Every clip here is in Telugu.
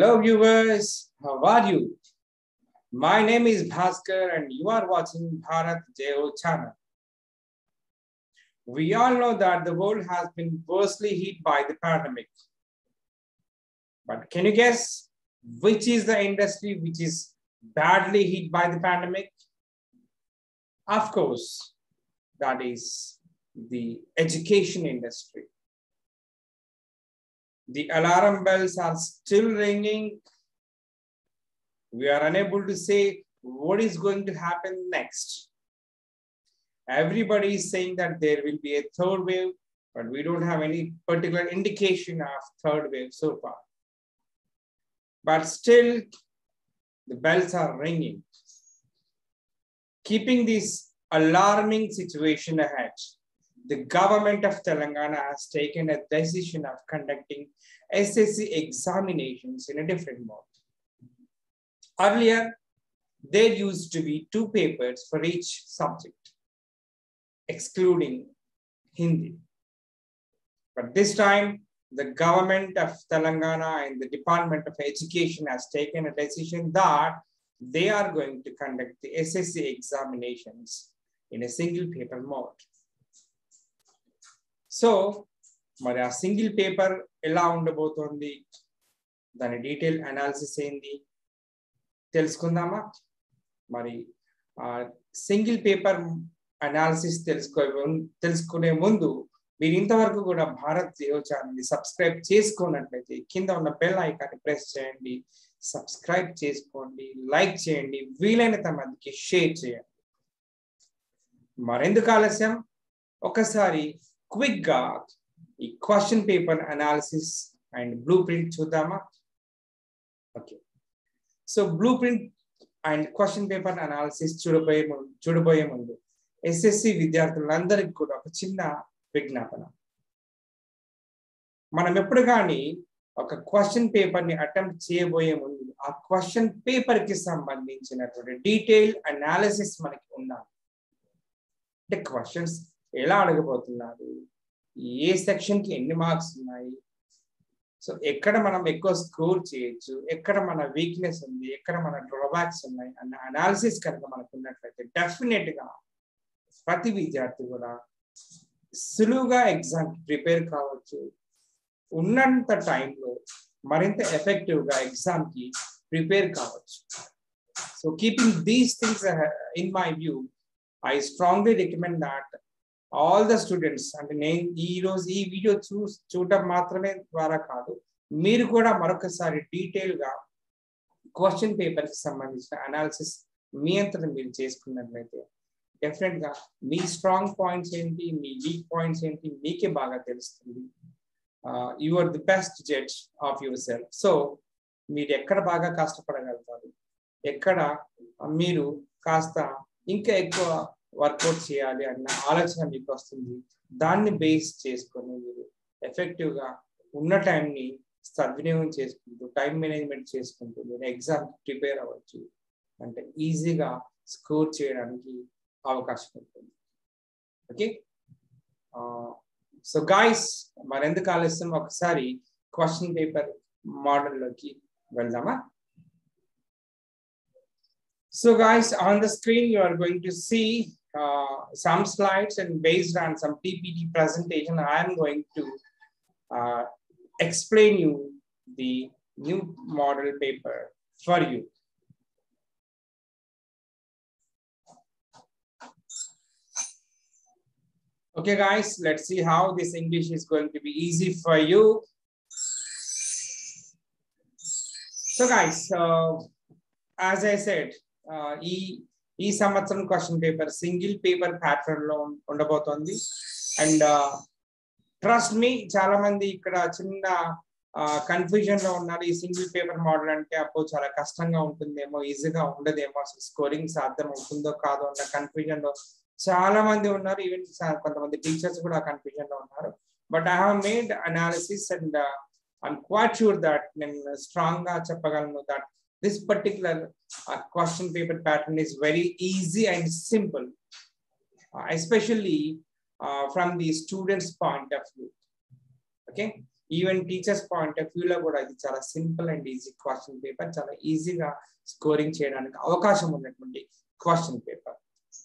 Hello, viewers. How are you? My name is Bhaskar, and you are watching Bharat Jo channel. We all know that the world has been worstly hit by the pandemic. But can you guess which is the industry which is badly hit by the pandemic? Of course, that is the education industry. The alarm bells are still ringing. We are unable to say what is going to happen next. Everybody is saying that there will be a third wave, but we don't have any particular indication of third wave so far. But still, the bells are ringing. Keeping this alarming situation ahead, the government of Telangana has taken a decision of conducting SSC examinations in a different mode. Earlier, there used to be two papers for each subject, excluding Hindi. But this time, the government of Telangana and the Department of Education has taken a decision that they are going to conduct the SSC examinations in a single paper mode. So మరి ఆ సింగిల్ పేపర్ ఎలా ఉండబోతోంది దాని డీటెయిల్ అనాలిసిస్ ఏంది తెలుసుకుందామా మరి ఆ సింగిల్ పేపర్ అనాలిసిస్ తెలుసుకో తెలుసుకునే ముందు మీరు ఇంతవరకు కూడా భారత్ జియో ఛానల్ని సబ్స్క్రైబ్ చేసుకున్నట్లయితే కింద ఉన్న బెల్ ఐకాన్ని ప్రెస్ చేయండి సబ్స్క్రైబ్ చేసుకోండి లైక్ చేయండి వీలైనంత మందికి షేర్ చేయండి మరెందుకు ఆలస్యం ఒకసారి క్విక్ గా ఈ question paper analysis and blue print చూద్దామా okay so blue print and question paper analysis చూడబోయే చూడబోయే ముందు ఎస్ఎస్సి విద్యార్థులందరికీ కూడా ఒక చిన్న విజ్ఞాపన మనం ఎప్పుడు కానీ ఒక క్వశ్చన్ పేపర్ ని అటెంప్ట్ చేయబోయే ముందు ఆ క్వశ్చన్ పేపర్ కి సంబంధించినటువంటి డీటెయిల్ అనాలిసిస్ మనకి ఉండాలి అంటే క్వశ్చన్స్ ఎలా అడగబోతున్నారు ఏ సెక్షన్ కి ఎన్ని మార్క్స్ ఉన్నాయి సో ఎక్కడ మనం ఎక్కువ స్కోర్ చేయొచ్చు ఎక్కడ మన వీక్నెస్ ఉంది ఎక్కడ మన డ్రాబ్యాక్స్ ఉన్నాయి అన్న అనాలిసిస్ కనుక మనకు ఉన్నట్లయితే డెఫినెట్ గా ప్రతి విద్యార్థి కూడా సులువుగా ఎగ్జామ్ ప్రిపేర్ కావచ్చు ఉన్నంత టైంలో మరింత ఎఫెక్టివ్ గా ఎగ్జామ్ కి ప్రిపేర్ కావచ్చు so keeping these things in my view I strongly recommend that all the students అంటే నేను ఈ రోజు ఈ వీడియో చూ చూడటం మాత్రమే ద్వారా కాదు మీరు కూడా మరొకసారి డీటెయిల్ గా క్వశ్చన్ పేపర్ కి సంబంధించిన అనాలిసిస్ మీ అంతటా మీరు చేసుకున్నట్లయితే డెఫినెట్ గా మీ స్ట్రాంగ్ పాయింట్స్ ఏంటి మీ వీక్ పాయింట్స్ ఏంటి మీకే బాగా తెలుస్తుంది you are the best judge of yourself so మీరు ఎక్కడ బాగా కష్టపడగలుగుతారు ఎక్కడ మీరు కాస్త ఇంకా ఎక్కువ వర్కౌట్ చేయాలి అన్న ఆలోచన మీకు వస్తుంది దాన్ని బేస్ చేసుకొని మీరు ఎఫెక్టివ్ గా ఉన్న టైంని సద్వినియోగం చేసుకుంటూ టైం మేనేజ్మెంట్ చేసుకుంటూ మీరు ఎగ్జామ్ ప్రిపేర్ అవ్వచ్చు అంటే ఈజీగా స్కోర్ చేయడానికి అవకాశం ఉంటుంది ఓకే సో గాయస్ మరెందుకు ఆలస్యం ఒకసారి క్వశ్చన్ పేపర్ మోడల్లోకి వెళ్దామా So guys, on the screen, you are going to see uh, some slides and based on some PPT presentation, I am going to uh, explain you the new model paper for you. Okay guys, let's see how this English is going to be easy for you. So guys, uh, as I said, ఈ ఈ సంవత్సరం question paper single paper pattern లో ఉండబోతోంది అండ్ ట్రస్ట్ మీ చాలా మంది ఇక్కడ చిన్న కన్ఫ్యూజన్ లో ఉన్నారు ఈ సింగిల్ పేపర్ మోడల్ అంటే అప్పుడు చాలా కష్టంగా ఉంటుందేమో ఈజీగా ఉండదేమో అసలు స్కోరింగ్ సాధ్యం అవుతుందో కాదో అన్న కన్ఫ్యూజన్ లో చాలా మంది ఉన్నారు ఈవెన్ కొంతమంది టీచర్స్ కూడా కన్ఫ్యూజన్ లో ఉన్నారు but I have made analysis and I'm quite sure that నేను స్ట్రాంగ్ గా చెప్పగలను that this particular uh, question paper pattern is very easy and simple, uh, especially uh, from the student's point of view. Okay, even teachers point of వ్యూలో కూడా ఇది చాలా simple and easy question paper చాలా ఈజీగా స్కోరింగ్ చేయడానికి అవకాశం ఉన్నటువంటి question paper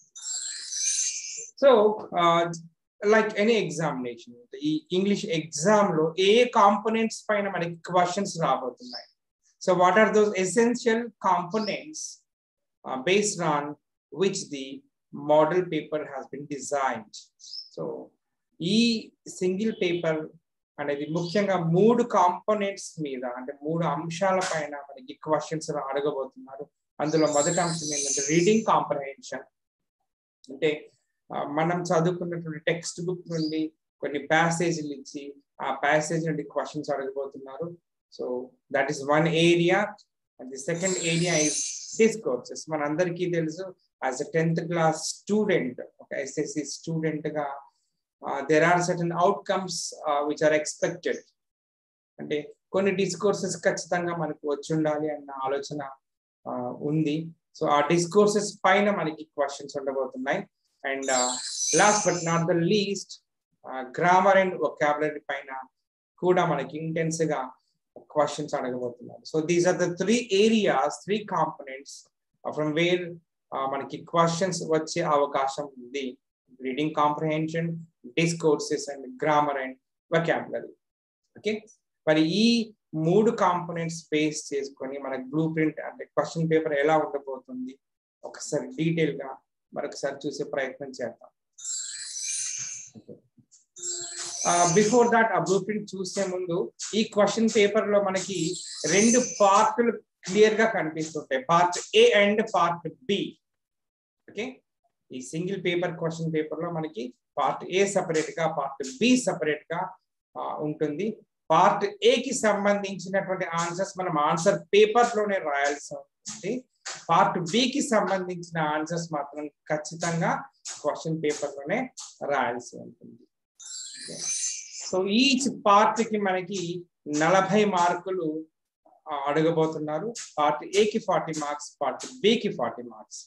so like any examination ఈ ఇంగ్లీష్ ఎగ్జామ్ లో ఏ కాంపోనెంట్స్ పైన మనకి క్వశ్చన్స్ రాబోతున్నాయి so what are those essential components based on which the model paper has been designed so ఈ సింగిల్ పేపర్ అనేది ముఖ్యంగా మూడు కాంపోనెంట్స్ మీద అంటే మూడు అంశాల పైన మనకి క్వశ్చన్స్ అడగబోతున్నారు అందులో మొదటి అంశం ఏంటంటే రీడింగ్ కాంప్రహెన్షన్ అంటే మనం చదువుకున్నటువంటి టెక్స్ట్ బుక్ నుండి కొన్ని ప్యాసేజీలు ఇచ్చి ఆ ప్యాసేజ్ నుండి క్వశ్చన్స్ అడగబోతున్నారు so that is one area and the second area is discourses మనందరికీ తెలుసు as a tenth class student ఒక ఎస్ఎస్సి స్టూడెంట్ గా there are certain outcomes which are expected అంటే కొన్ని డిస్కోర్సెస్ ఖచ్చితంగా మనకు వచ్చి ఉండాలి అన్న ఆలోచన ఉంది సో ఆ డిస్కోర్సెస్ పైన మనకి క్వశ్చన్స్ ఉండబోతున్నాయి and last but not the least grammar and vocabulary పైన కూడా మనకి ఇంటెన్స్ గా క్వశ్చన్స్ అడగబోతున్నారు so these are the three areas three components from where మనకి క్వశ్చన్స్ వచ్చే అవకాశం ఉంది reading comprehension discourses and grammar and vocabulary okay మరి ఈ మూడు కాంపోనెంట్స్ బేస్ చేసుకొని మన బ్లూ ప్రింట్ అంటే క్వశ్చన్ పేపర్ ఎలా ఉండబోతుంది ఒకసారి డీటెయిల్ గా మరొకసారి చూసే ప్రయత్నం చేద్దాం బిఫోర్ దాట్ ఆ బ్లూ ప్రింట్ చూసే ముందు ఈ క్వశ్చన్ పేపర్ లో మనకి రెండు పార్ట్లు క్లియర్ గా కనిపిస్తుంటాయి part A and part B okay ఈ సింగిల్ పేపర్ క్వశ్చన్ పేపర్ లో మనకి పార్ట్ ఏ సపరేట్ గా పార్ట్ బి సపరేట్ గా ఉంటుంది పార్ట్ ఏ కి సంబంధించినటువంటి ఆన్సర్స్ మనం ఆన్సర్ పేపర్ లోనే రాయాల్సి ఉంటుంది పార్ట్ బి కి సంబంధించిన ఆన్సర్స్ మాత్రం ఖచ్చితంగా క్వశ్చన్ పేపర్ లోనే రాయాల్సి ఉంటుంది సో ఈచ్ పార్ట్ కి మనకి నలభై మార్కులు అడగబోతున్నారు పార్ట్ ఏ కి ఫార్టీ మార్క్స్ పార్ట్ బి కి ఫార్టీ మార్క్స్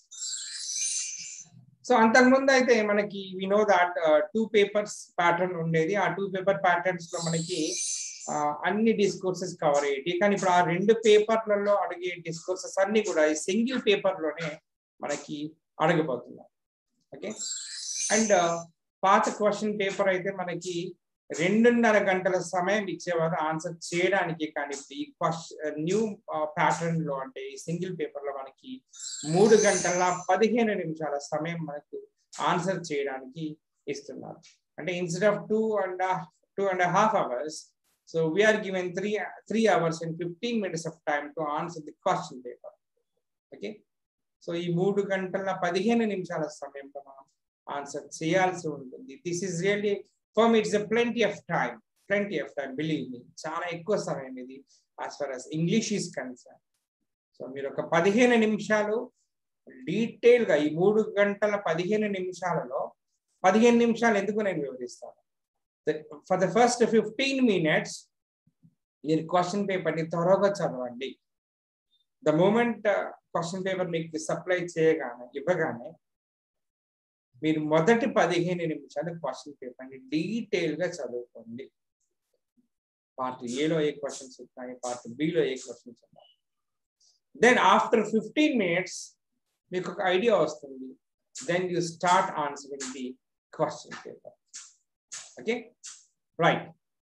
సో అంతకుముందు అయితే మనకి we know that two papers pattern ఉండేది ఆ టూ పేపర్ ప్యాటర్న్స్ లో మనకి అన్ని డిస్కోర్సెస్ కవర్ అయ్యేటి కానీ ఇప్పుడు ఆ రెండు పేపర్లలో అడిగే డిస్కోర్సెస్ అన్ని కూడా ఈ సింగిల్ పేపర్ లోనే మనకి అడగబోతున్నారు ఓకే అండ్ పాత క్వశ్చన్ పేపర్ అయితే మనకి రెండున్నర గంటల సమయం ఇచ్చేవారు ఆన్సర్ చేయడానికి కానీ ఈ క్వశ్చన్ న్యూ ప్యాటర్న్ లో అంటే ఈ సింగిల్ పేపర్ లో మనకి మూడు గంటల పదిహేను నిమిషాల సమయం మనకు ఆన్సర్ చేయడానికి ఇస్తున్నారు అంటే instead of two and two and half hours so we're given three three hours and fifteen minutes of time to answer the question paper okay so ఈ మూడు గంటల పదిహేను నిమిషాల సమయంలో మనం ఆన్సర్ చేయాల్సి ఉంటుంది this is really for me it's plenty of time plenty of time believe me చాలా ఎక్కువ సమయం ఇది as for us English is concern so మీరు ఒక పదిహేను నిమిషాలు డీటెయిల్ గా ఈ మూడు గంటల పదిహేను నిమిషాలలో పదిహేను నిమిషాలు ఎందుకు నేను వివరిస్తాను for the first fifteen minutes మీరు క్వశ్చన్ పేపర్ని త్వరగా చదవండి ద మూమెంట్ క్వశ్చన్ పేపర్ మీకు సప్లై చేయగానే ఇవ్వగానే మీరు మొదటి పదిహేను నిమిషాలు క్వశ్చన్ పేపర్ని డీటెయిల్ గా చదువుకోండి పార్ట్ ఏలో ఏ క్వశ్చన్స్ ఉన్నాయి పార్ట్ బిలో ఏ క్వశ్చన్స్ ఉన్నాయి దెన్ ఆఫ్టర్ ఫిఫ్టీన్ మినిట్స్ మీకు ఒక ఐడియా వస్తుంది then you start answering the question paper okay right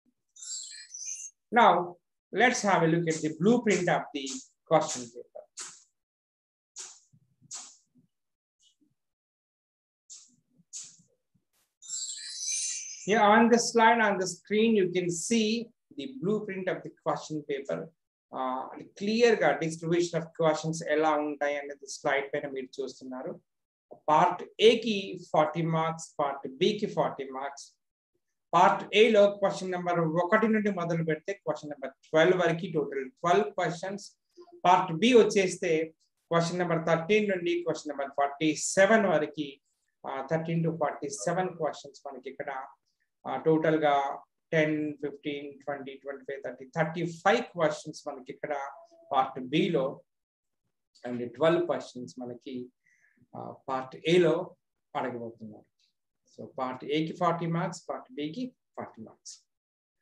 now let's have a look at the blue print of the question paper Here on the slide on the screen, you can see the blueprint of the question paper. Uh, clear గా distribution of questions ఎలా ఉంటాయి అనేది స్లైడ్ పైన మీరు చూస్తున్నారు పార్ట్ ఏకి ఫార్టీ మార్క్స్ పార్ట్ బికి ఫార్టీ మార్క్స్ పార్ట్ ఏలో క్వశ్చన్ నెంబర్ ఒకటి నుండి మొదలు పెడితే క్వశ్చన్ నెంబర్ ట్వెల్వ్ వరకు total twelve questions part B వచ్చేస్తే క్వశ్చన్ నెంబర్ థర్టీన్ నుండి క్వశ్చన్ నెంబర్ ఫార్టీ సెవెన్ వరకు thirteen to forty seven questions మనకి ఇక్కడ టోటల్ గా ten fifteen twenty twenty five thirty thirty five questions మనకి ఇక్కడ పార్ట్ బిలో అండ్ ట్వెల్వ్ క్వశ్చన్స్ మనకి పార్ట్ ఏలో అడగబోతున్నారు సో పార్ట్ ఏకి ఫార్టీ మార్క్స్ పార్ట్ బికి ఫార్టీ మార్క్స్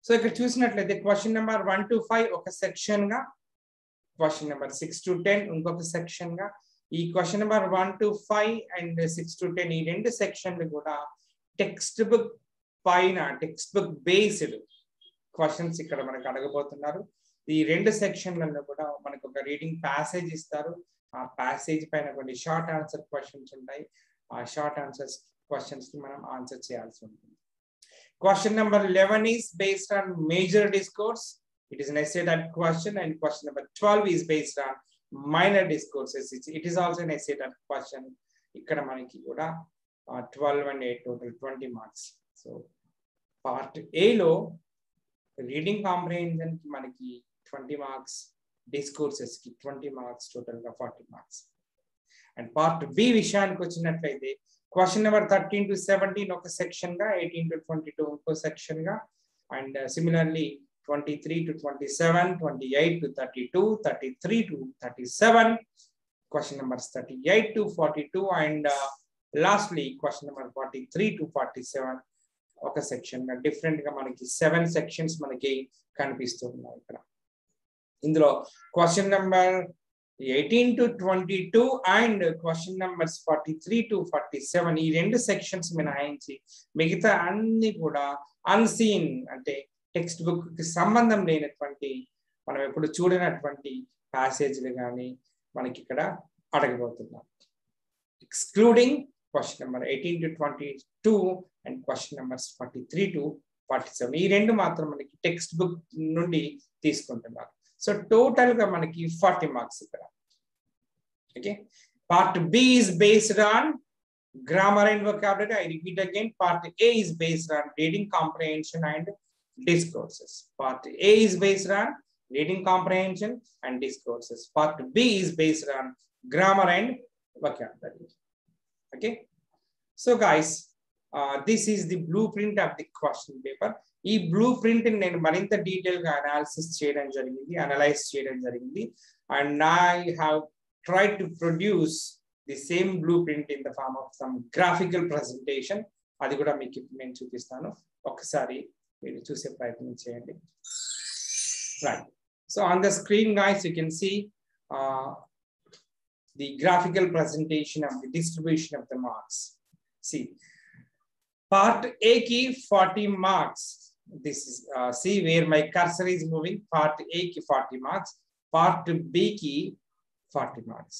సో ఇక్కడ చూసినట్లయితే question number one to five ఒక సెక్షన్ గా question number six to ten ఇంకొక సెక్షన్ గా ఈ question number one to five and six to ten ఈ రెండు సెక్షన్లు కూడా టెక్స్ట్ బుక్ పైన టెక్స్ట్ బుక్ బేస్డ్ క్వశ్చన్స్ ఇక్కడ మనకు అడగబోతున్నారు ఈ రెండు సెక్షన్లలో కూడా మనకు ఒక రీడింగ్ ప్యాసేజ్ ఇస్తారు ఆ ప్యాసేజ్ పైన కొన్ని షార్ట్ ఆన్సర్ క్వశ్చన్స్ ఉంటాయి ఆ షార్ట్ ఆన్సర్స్ క్వశ్చన్స్ కి మనం ఆన్సర్ చేయాల్సి ఉంటుంది question number eleven is based on major discourse it is an essay that question and question number 12 is based on minor discourses it is also an essay that question ఇక్కడ మనకి కూడా twelve and eight total twenty marks so part ఏలో రీడింగ్ కాంప్రహెన్షన్ కి మనకి ట్వంటీ మార్క్స్ డిస్కోర్సెస్ కి ట్వంటీ మార్క్స్ టోటల్ గా forty marks and part B విషయానికి వచ్చినట్లయితే question number thirteen to seventeen ఒక సెక్షన్ గా ఎయిటీన్ టు ట్వంటీ టూ ఇంకో సెక్షన్ గా and similarly twenty three to twenty seven twenty eight to thirty two thirty three to thirty seven question numbers thirty eight to forty two and lastly question number forty three to forty seven ఒక సెక్షన్ గా డిఫరెంట్ గా మనకి సెవెన్ సెక్షన్స్ మనకి కనిపిస్తున్నాయి ఇక్కడ ఇందులో question number eighteen to twenty two and question numbers forty three to forty seven ఈ రెండు సెక్షన్స్ మినహాయించి మిగతా అన్ని కూడా అన్సీన్ అంటే టెక్స్ట్ బుక్ కి సంబంధం లేనటువంటి మనం ఎప్పుడు చూడనటువంటి ప్యాసేజ్లు కానీ మనకి ఇక్కడ అడగబోతున్నాం excluding question number eighteen to twenty two and question numbers forty three to forty seven ఈ రెండు మాత్రం మనకి టెక్స్ట్ బుక్ నుండి తీసుకుంటున్నారు సో టోటల్ గా మనకి ఫార్టీ మార్క్స్ ఇక్కడ okay part B is based on grammar and vocabulary i repeat again part a is based on reading comprehension and discourses part a is based on reading comprehension and discourses part b is based on grammar and vocabulary okay so guys uh, this is the blueprint of the question paper ఈ బ్లూ ప్రింట్ నేను మరింత డీటెయిల్ గా అనాలిసిస్ చేయడం జరిగింది అనలైజ్ చేయడం జరిగింది and I have try to produce the same blue print in the form of some graphical presentation అది కూడా మీకు ఇప్పుడు నేను చూపిస్తాను ఒకసారి మీరు చూసే ప్రయత్నం చేయండి right so on the screen guys you can see the graphical presentation of the distribution of the marks సి పార్ట్ ఏ కి forty marks this is uh, see where my cursor is moving part a ki 40 marks part b ki 40 marks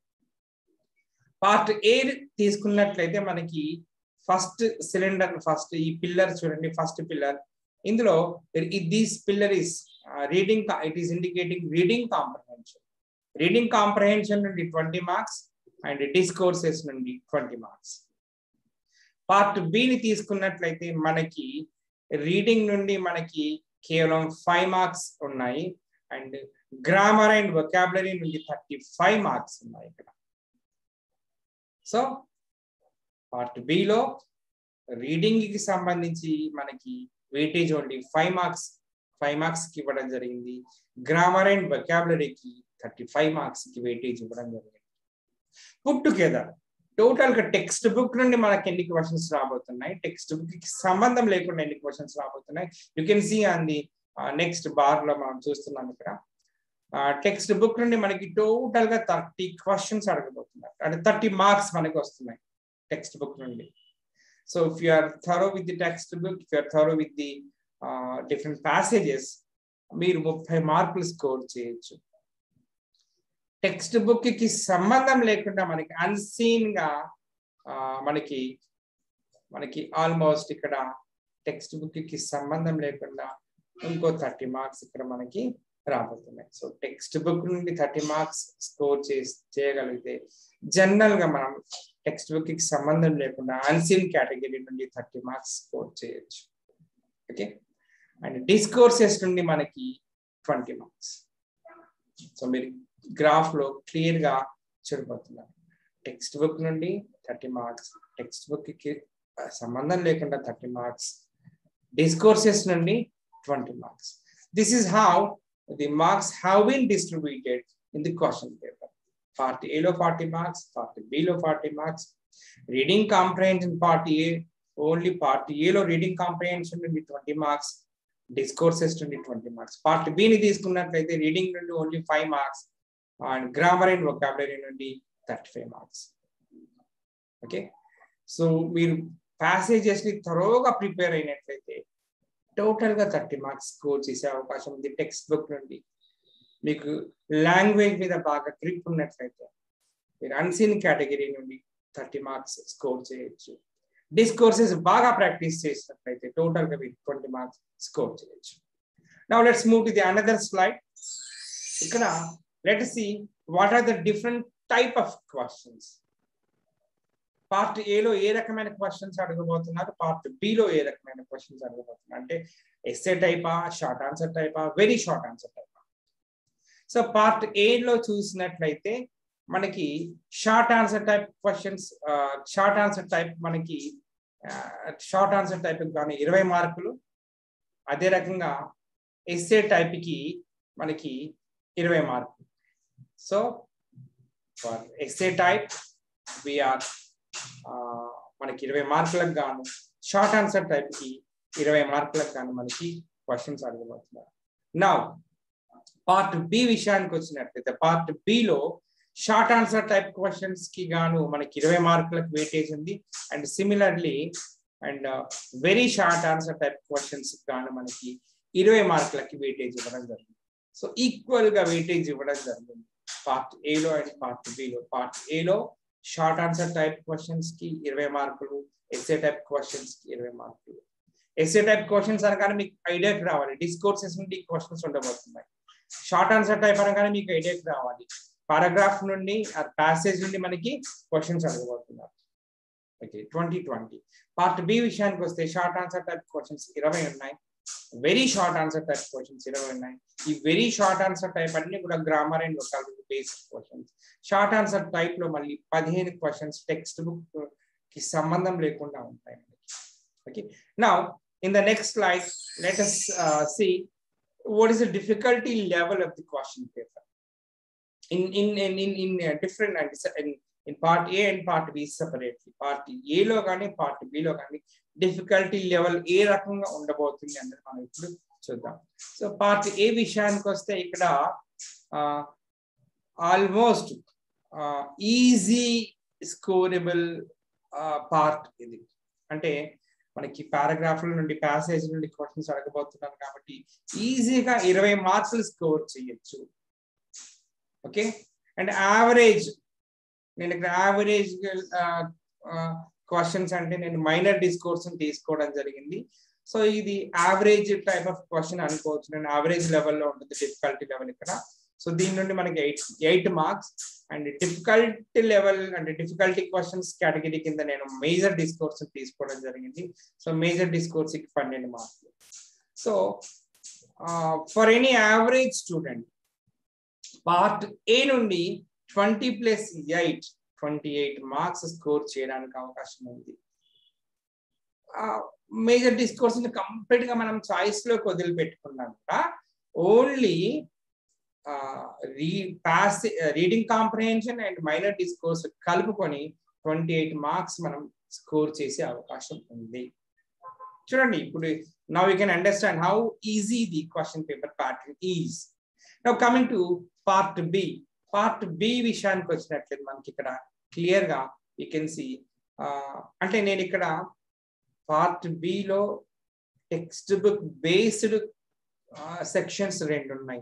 part A తీసుకున్నట్లయితే మనకి ఫస్ట్ సిలిండర్ ఫస్ట్ ఈ పిల్లర్ చూడండి ఫస్ట్ పిల్లర్ ఇందులో this pillar is reading it is indicating reading comprehension reading comprehension నుండి ట్వంటీ మార్క్స్ అండ్ డిస్కోర్సెస్ నుండి ట్వంటీ మార్క్స్ పార్ట్ బిని తీసుకున్నట్లయితే మనకి రీడింగ్ నుండి మనకి కేవలం ఫైవ్ మార్క్స్ ఉన్నాయి అండ్ గ్రామర్ అండ్ వొకాబులరీ నుండి థర్టీ ఫైవ్ మార్క్స్ ఉన్నాయి ఇక్కడ సో పార్ట్ బిలో రీడింగ్ కి సంబంధించి మనకి weightage only five marks five marks కి ఇవ్వడం జరిగింది గ్రామర్ అండ్ వొకాబులరీకి థర్టీ ఫైవ్ మార్క్స్ కి వెయిటేజ్ ఇవ్వడం జరిగింది పుట్ టుగెదర్ టోటల్ గా టెక్స్ట్ బుక్ నుండి మనకి ఎన్ని క్వశ్చన్స్ రాబోతున్నాయి టెక్స్ట్ బుక్ కి సంబంధం లేకుండా ఎన్ని క్వశ్చన్స్ రాబోతున్నాయి you can see on the next bar లో మనం చూస్తున్నాం ఇక్కడ టెక్స్ట్ బుక్ నుండి మనకి టోటల్ గా థర్టీ క్వశ్చన్స్ అడగబోతున్నారు అంటే థర్టీ మార్క్స్ మనకి వస్తున్నాయి టెక్స్ట్ బుక్ నుండి so if you are thorough with the text book if are thorough with the different passages మీరు ముప్పై మార్కులు స్కోర్ చేయొచ్చు టెక్స్ట్ బుక్ కి సంబంధం లేకుండా మనకి అన్సీన్ గా మనకి మనకి ఆల్మోస్ట్ ఇక్కడ టెక్స్ట్ బుక్ కి సంబంధం లేకుండా ఇంకో థర్టీ మార్క్స్ ఇక్కడ మనకి రాబోతున్నాయి సో టెక్స్ట్ బుక్ నుండి థర్టీ మార్క్స్ స్కోర్ చేసి చేయగలిగితే జనరల్ గా మనం టెక్స్ట్ బుక్ కి సంబంధం లేకుండా అన్సీన్ కేటగిరీ నుండి థర్టీ మార్క్స్ స్కోర్ చేయొచ్చు ఓకే అండ్ డిస్కోర్సెస్ నుండి మనకి ట్వంటీ మార్క్స్ సో మీరు గ్రాఫ్ లో క్లియర్ గా చూడబోతున్నారు టెక్స్ట్ బుక్ నుండి థర్టీ మార్క్స్ టెక్స్ట్ బుక్ కి సంబంధం లేకుండా థర్టీ మార్క్స్ డిస్కోర్సెస్ నుండి twenty marks this is how the marks have been distributed in the question paper part ఏలో ఫార్టీ మార్క్స్ పార్ట్ బిలో forty marks reading comprehension part A only part ఏలో రీడింగ్ కాంప్రహెన్షన్ నుండి ట్వంటీ మార్క్స్ డిస్కోర్సెస్ నుండి ట్వంటీ మార్క్స్ పార్ట్ బిని తీసుకున్నట్లయితే రీడింగ్ నుండి only five marks and grammar and vocabulary నుండి thirty five marks okay so మీరు ప్యాసేజెస్ ని త్వరగా ప్రిపేర్ అయినట్లయితే టోటల్ గా థర్టీ మార్క్స్ స్కోర్ చేసే అవకాశం ఉంది టెక్స్ట్ బుక్ నుండి మీకు లాంగ్వేజ్ మీద బాగా గ్రిప్ ఉన్నట్లయితే మీరు అన్సీన్ కేటగిరీ నుండి థర్టీ మార్క్స్ స్కోర్ చేయొచ్చు డిస్కోర్సెస్ బాగా ప్రాక్టీస్ చేసినట్లయితే టోటల్ గా మీరు ట్వంటీ మార్క్స్ స్కోర్ చేయొచ్చు now let's move to the another slide ఇక్కడ let see what are the different type of questions part ఏలో ఏ రకమైన క్వశ్చన్స్ అడగబోతున్నారు పార్ట్ బిలో ఏ రకమైన క్వశ్చన్స్ అడగబోతున్నారు అంటే ఎస్ఏ టైపా షార్ట్ ఆన్సర్ టైపా వెరీ షార్ట్ ఆన్సర్ టైపా సో పార్ట్ ఏలో చూసినట్లయితే మనకి short answer type questions short answer type మనకి షార్ట్ ఆన్సర్ టైప్ కానీ ఇరవై మార్కులు అదే రకంగా ఎస్ఏ టైప్కి మనకి ఇరవై మార్కులు సో ఫర్ ఎస్ఏ టైప్ విఆర్ మనకి ఇరవై మార్కులకు గాను షార్ట్ ఆన్సర్ టైప్కి ఇరవై మార్కులకు గాను మనకి క్వశ్చన్స్ అడగబోతున్నారు నా పార్ట్ బి విషయానికి వచ్చినట్లయితే పార్ట్ బిలో షార్ట్ ఆన్సర్ టైప్ క్వశ్చన్స్ కి గాను మనకి ఇరవై మార్కులకు వెయిటేజ్ ఉంది and similarly and very short answer type questions గాను మనకి ఇరవై మార్కులకి వెయిటేజ్ ఇవ్వడం జరిగింది సో ఈక్వల్ గా వెయిటేజ్ ఇవ్వడం జరిగింది పార్ట్ ఏలో అండ్ పార్ట్ బిలో పార్ట్ ఏలో షార్ట్ ఆన్సర్ టైప్ క్వశ్చన్స్ కి ఇరవై మార్కులు ఎస్ఏ టైప్ క్వశ్చన్స్ కి ఇరవై మార్కులు ఎస్ఏ టైప్ క్వశ్చన్స్ అనగానే మీకు ఐడియాకి రావాలి డిస్కోర్సెస్ నుండి క్వశ్చన్స్ ఉండబోతున్నాయి షార్ట్ ఆన్సర్ టైప్ అనగానే మీకు ఐడియాకి రావాలి పారాగ్రాఫ్ నుండి ప్యాసేజ్ నుండి మనకి క్వశ్చన్స్ అడగబోతున్నారు okay twenty twenty part B విషయానికి వస్తే షార్ట్ ఆన్సర్ టైప్ క్వశ్చన్స్ ఇరవై ఉన్నాయి very short answer type questions ఇరవై ఉన్నాయి ఈ వెరీ షార్ట్ ఆన్సర్ టైప్ అన్ని కూడా grammar and vocabulary based questions short answer type లో మళ్ళీ పదిహేను క్వశ్చన్స్ టెక్స్ట్ బుక్ కి సంబంధం లేకుండా ఉంటాయి ఓకే నా in the next slide let us uh, see what is the difficulty level of the question paper in in in in, in uh, different and in, in part A and part B separately part A లో కానీ part B లో కానీ డిఫికల్టీ లెవెల్ ఏ రకంగా ఉండబోతుంది అనేది మనం ఇప్పుడు చూద్దాం సో పార్ట్ ఏ విషయానికి వస్తే ఇక్కడ ఆల్మోస్ట్ ఈజీ స్కోరబుల్ పార్ట్ ఇది అంటే మనకి పారాగ్రాఫ్ల నుండి ప్యాసేజ్ నుండి క్వశ్చన్స్ అడగబోతున్నాను కాబట్టి ఈజీగా ఇరవై మార్కులు స్కోర్ చేయొచ్చు ఓకే అండ్ యావరేజ్ నేను ఇక్కడ యావరేజ్ క్వశ్చన్స్ అంటే నేను మైనర్ డిస్కోర్స్ తీసుకోవడం జరిగింది సో ఇది యావరేజ్ టైప్ ఆఫ్ క్వశ్చన్ అనుకోవచ్చు నేను యావరేజ్ లెవెల్లో ఉంటుంది డిఫికల్టీ లెవెల్ ఇక్కడ సో దీని నుండి మనకి eight eight marks and difficulty level అంటే డిఫికల్టీ క్వశ్చన్స్ కేటగిరీ కింద నేను మేజర్ డిస్కోర్స్ తీసుకోవడం జరిగింది సో మేజర్ డిస్కోర్స్ కి పన్నెండు మార్కులు so for any average student part A నుండి twenty plus eight twenty eight marks score చేయడానికి అవకాశం ఉంది మేజర్ డిస్కోర్స్ కంప్లీట్ గా మనం చాయిస్ లోకి వదిలిపెట్టుకున్నాం కూడా ఓన్లీ రీ పాస్ reading comprehension and minor discourse కలుపుకొని ట్వంటీ ఎయిట్ మార్క్స్ మనం స్కోర్ చేసే అవకాశం ఉంది చూడండి ఇప్పుడు now you can understand how easy the question paper pattern is now coming to part B part B విషయానికి వచ్చినట్లయితే మనకి ఇక్కడ క్లియర్ గా యూ కెన్ సి అంటే నేను ఇక్కడ పార్ట్ బిలో టెక్స్ట్ బుక్ బేస్డ్ సెక్షన్స్ రెండు ఉన్నాయి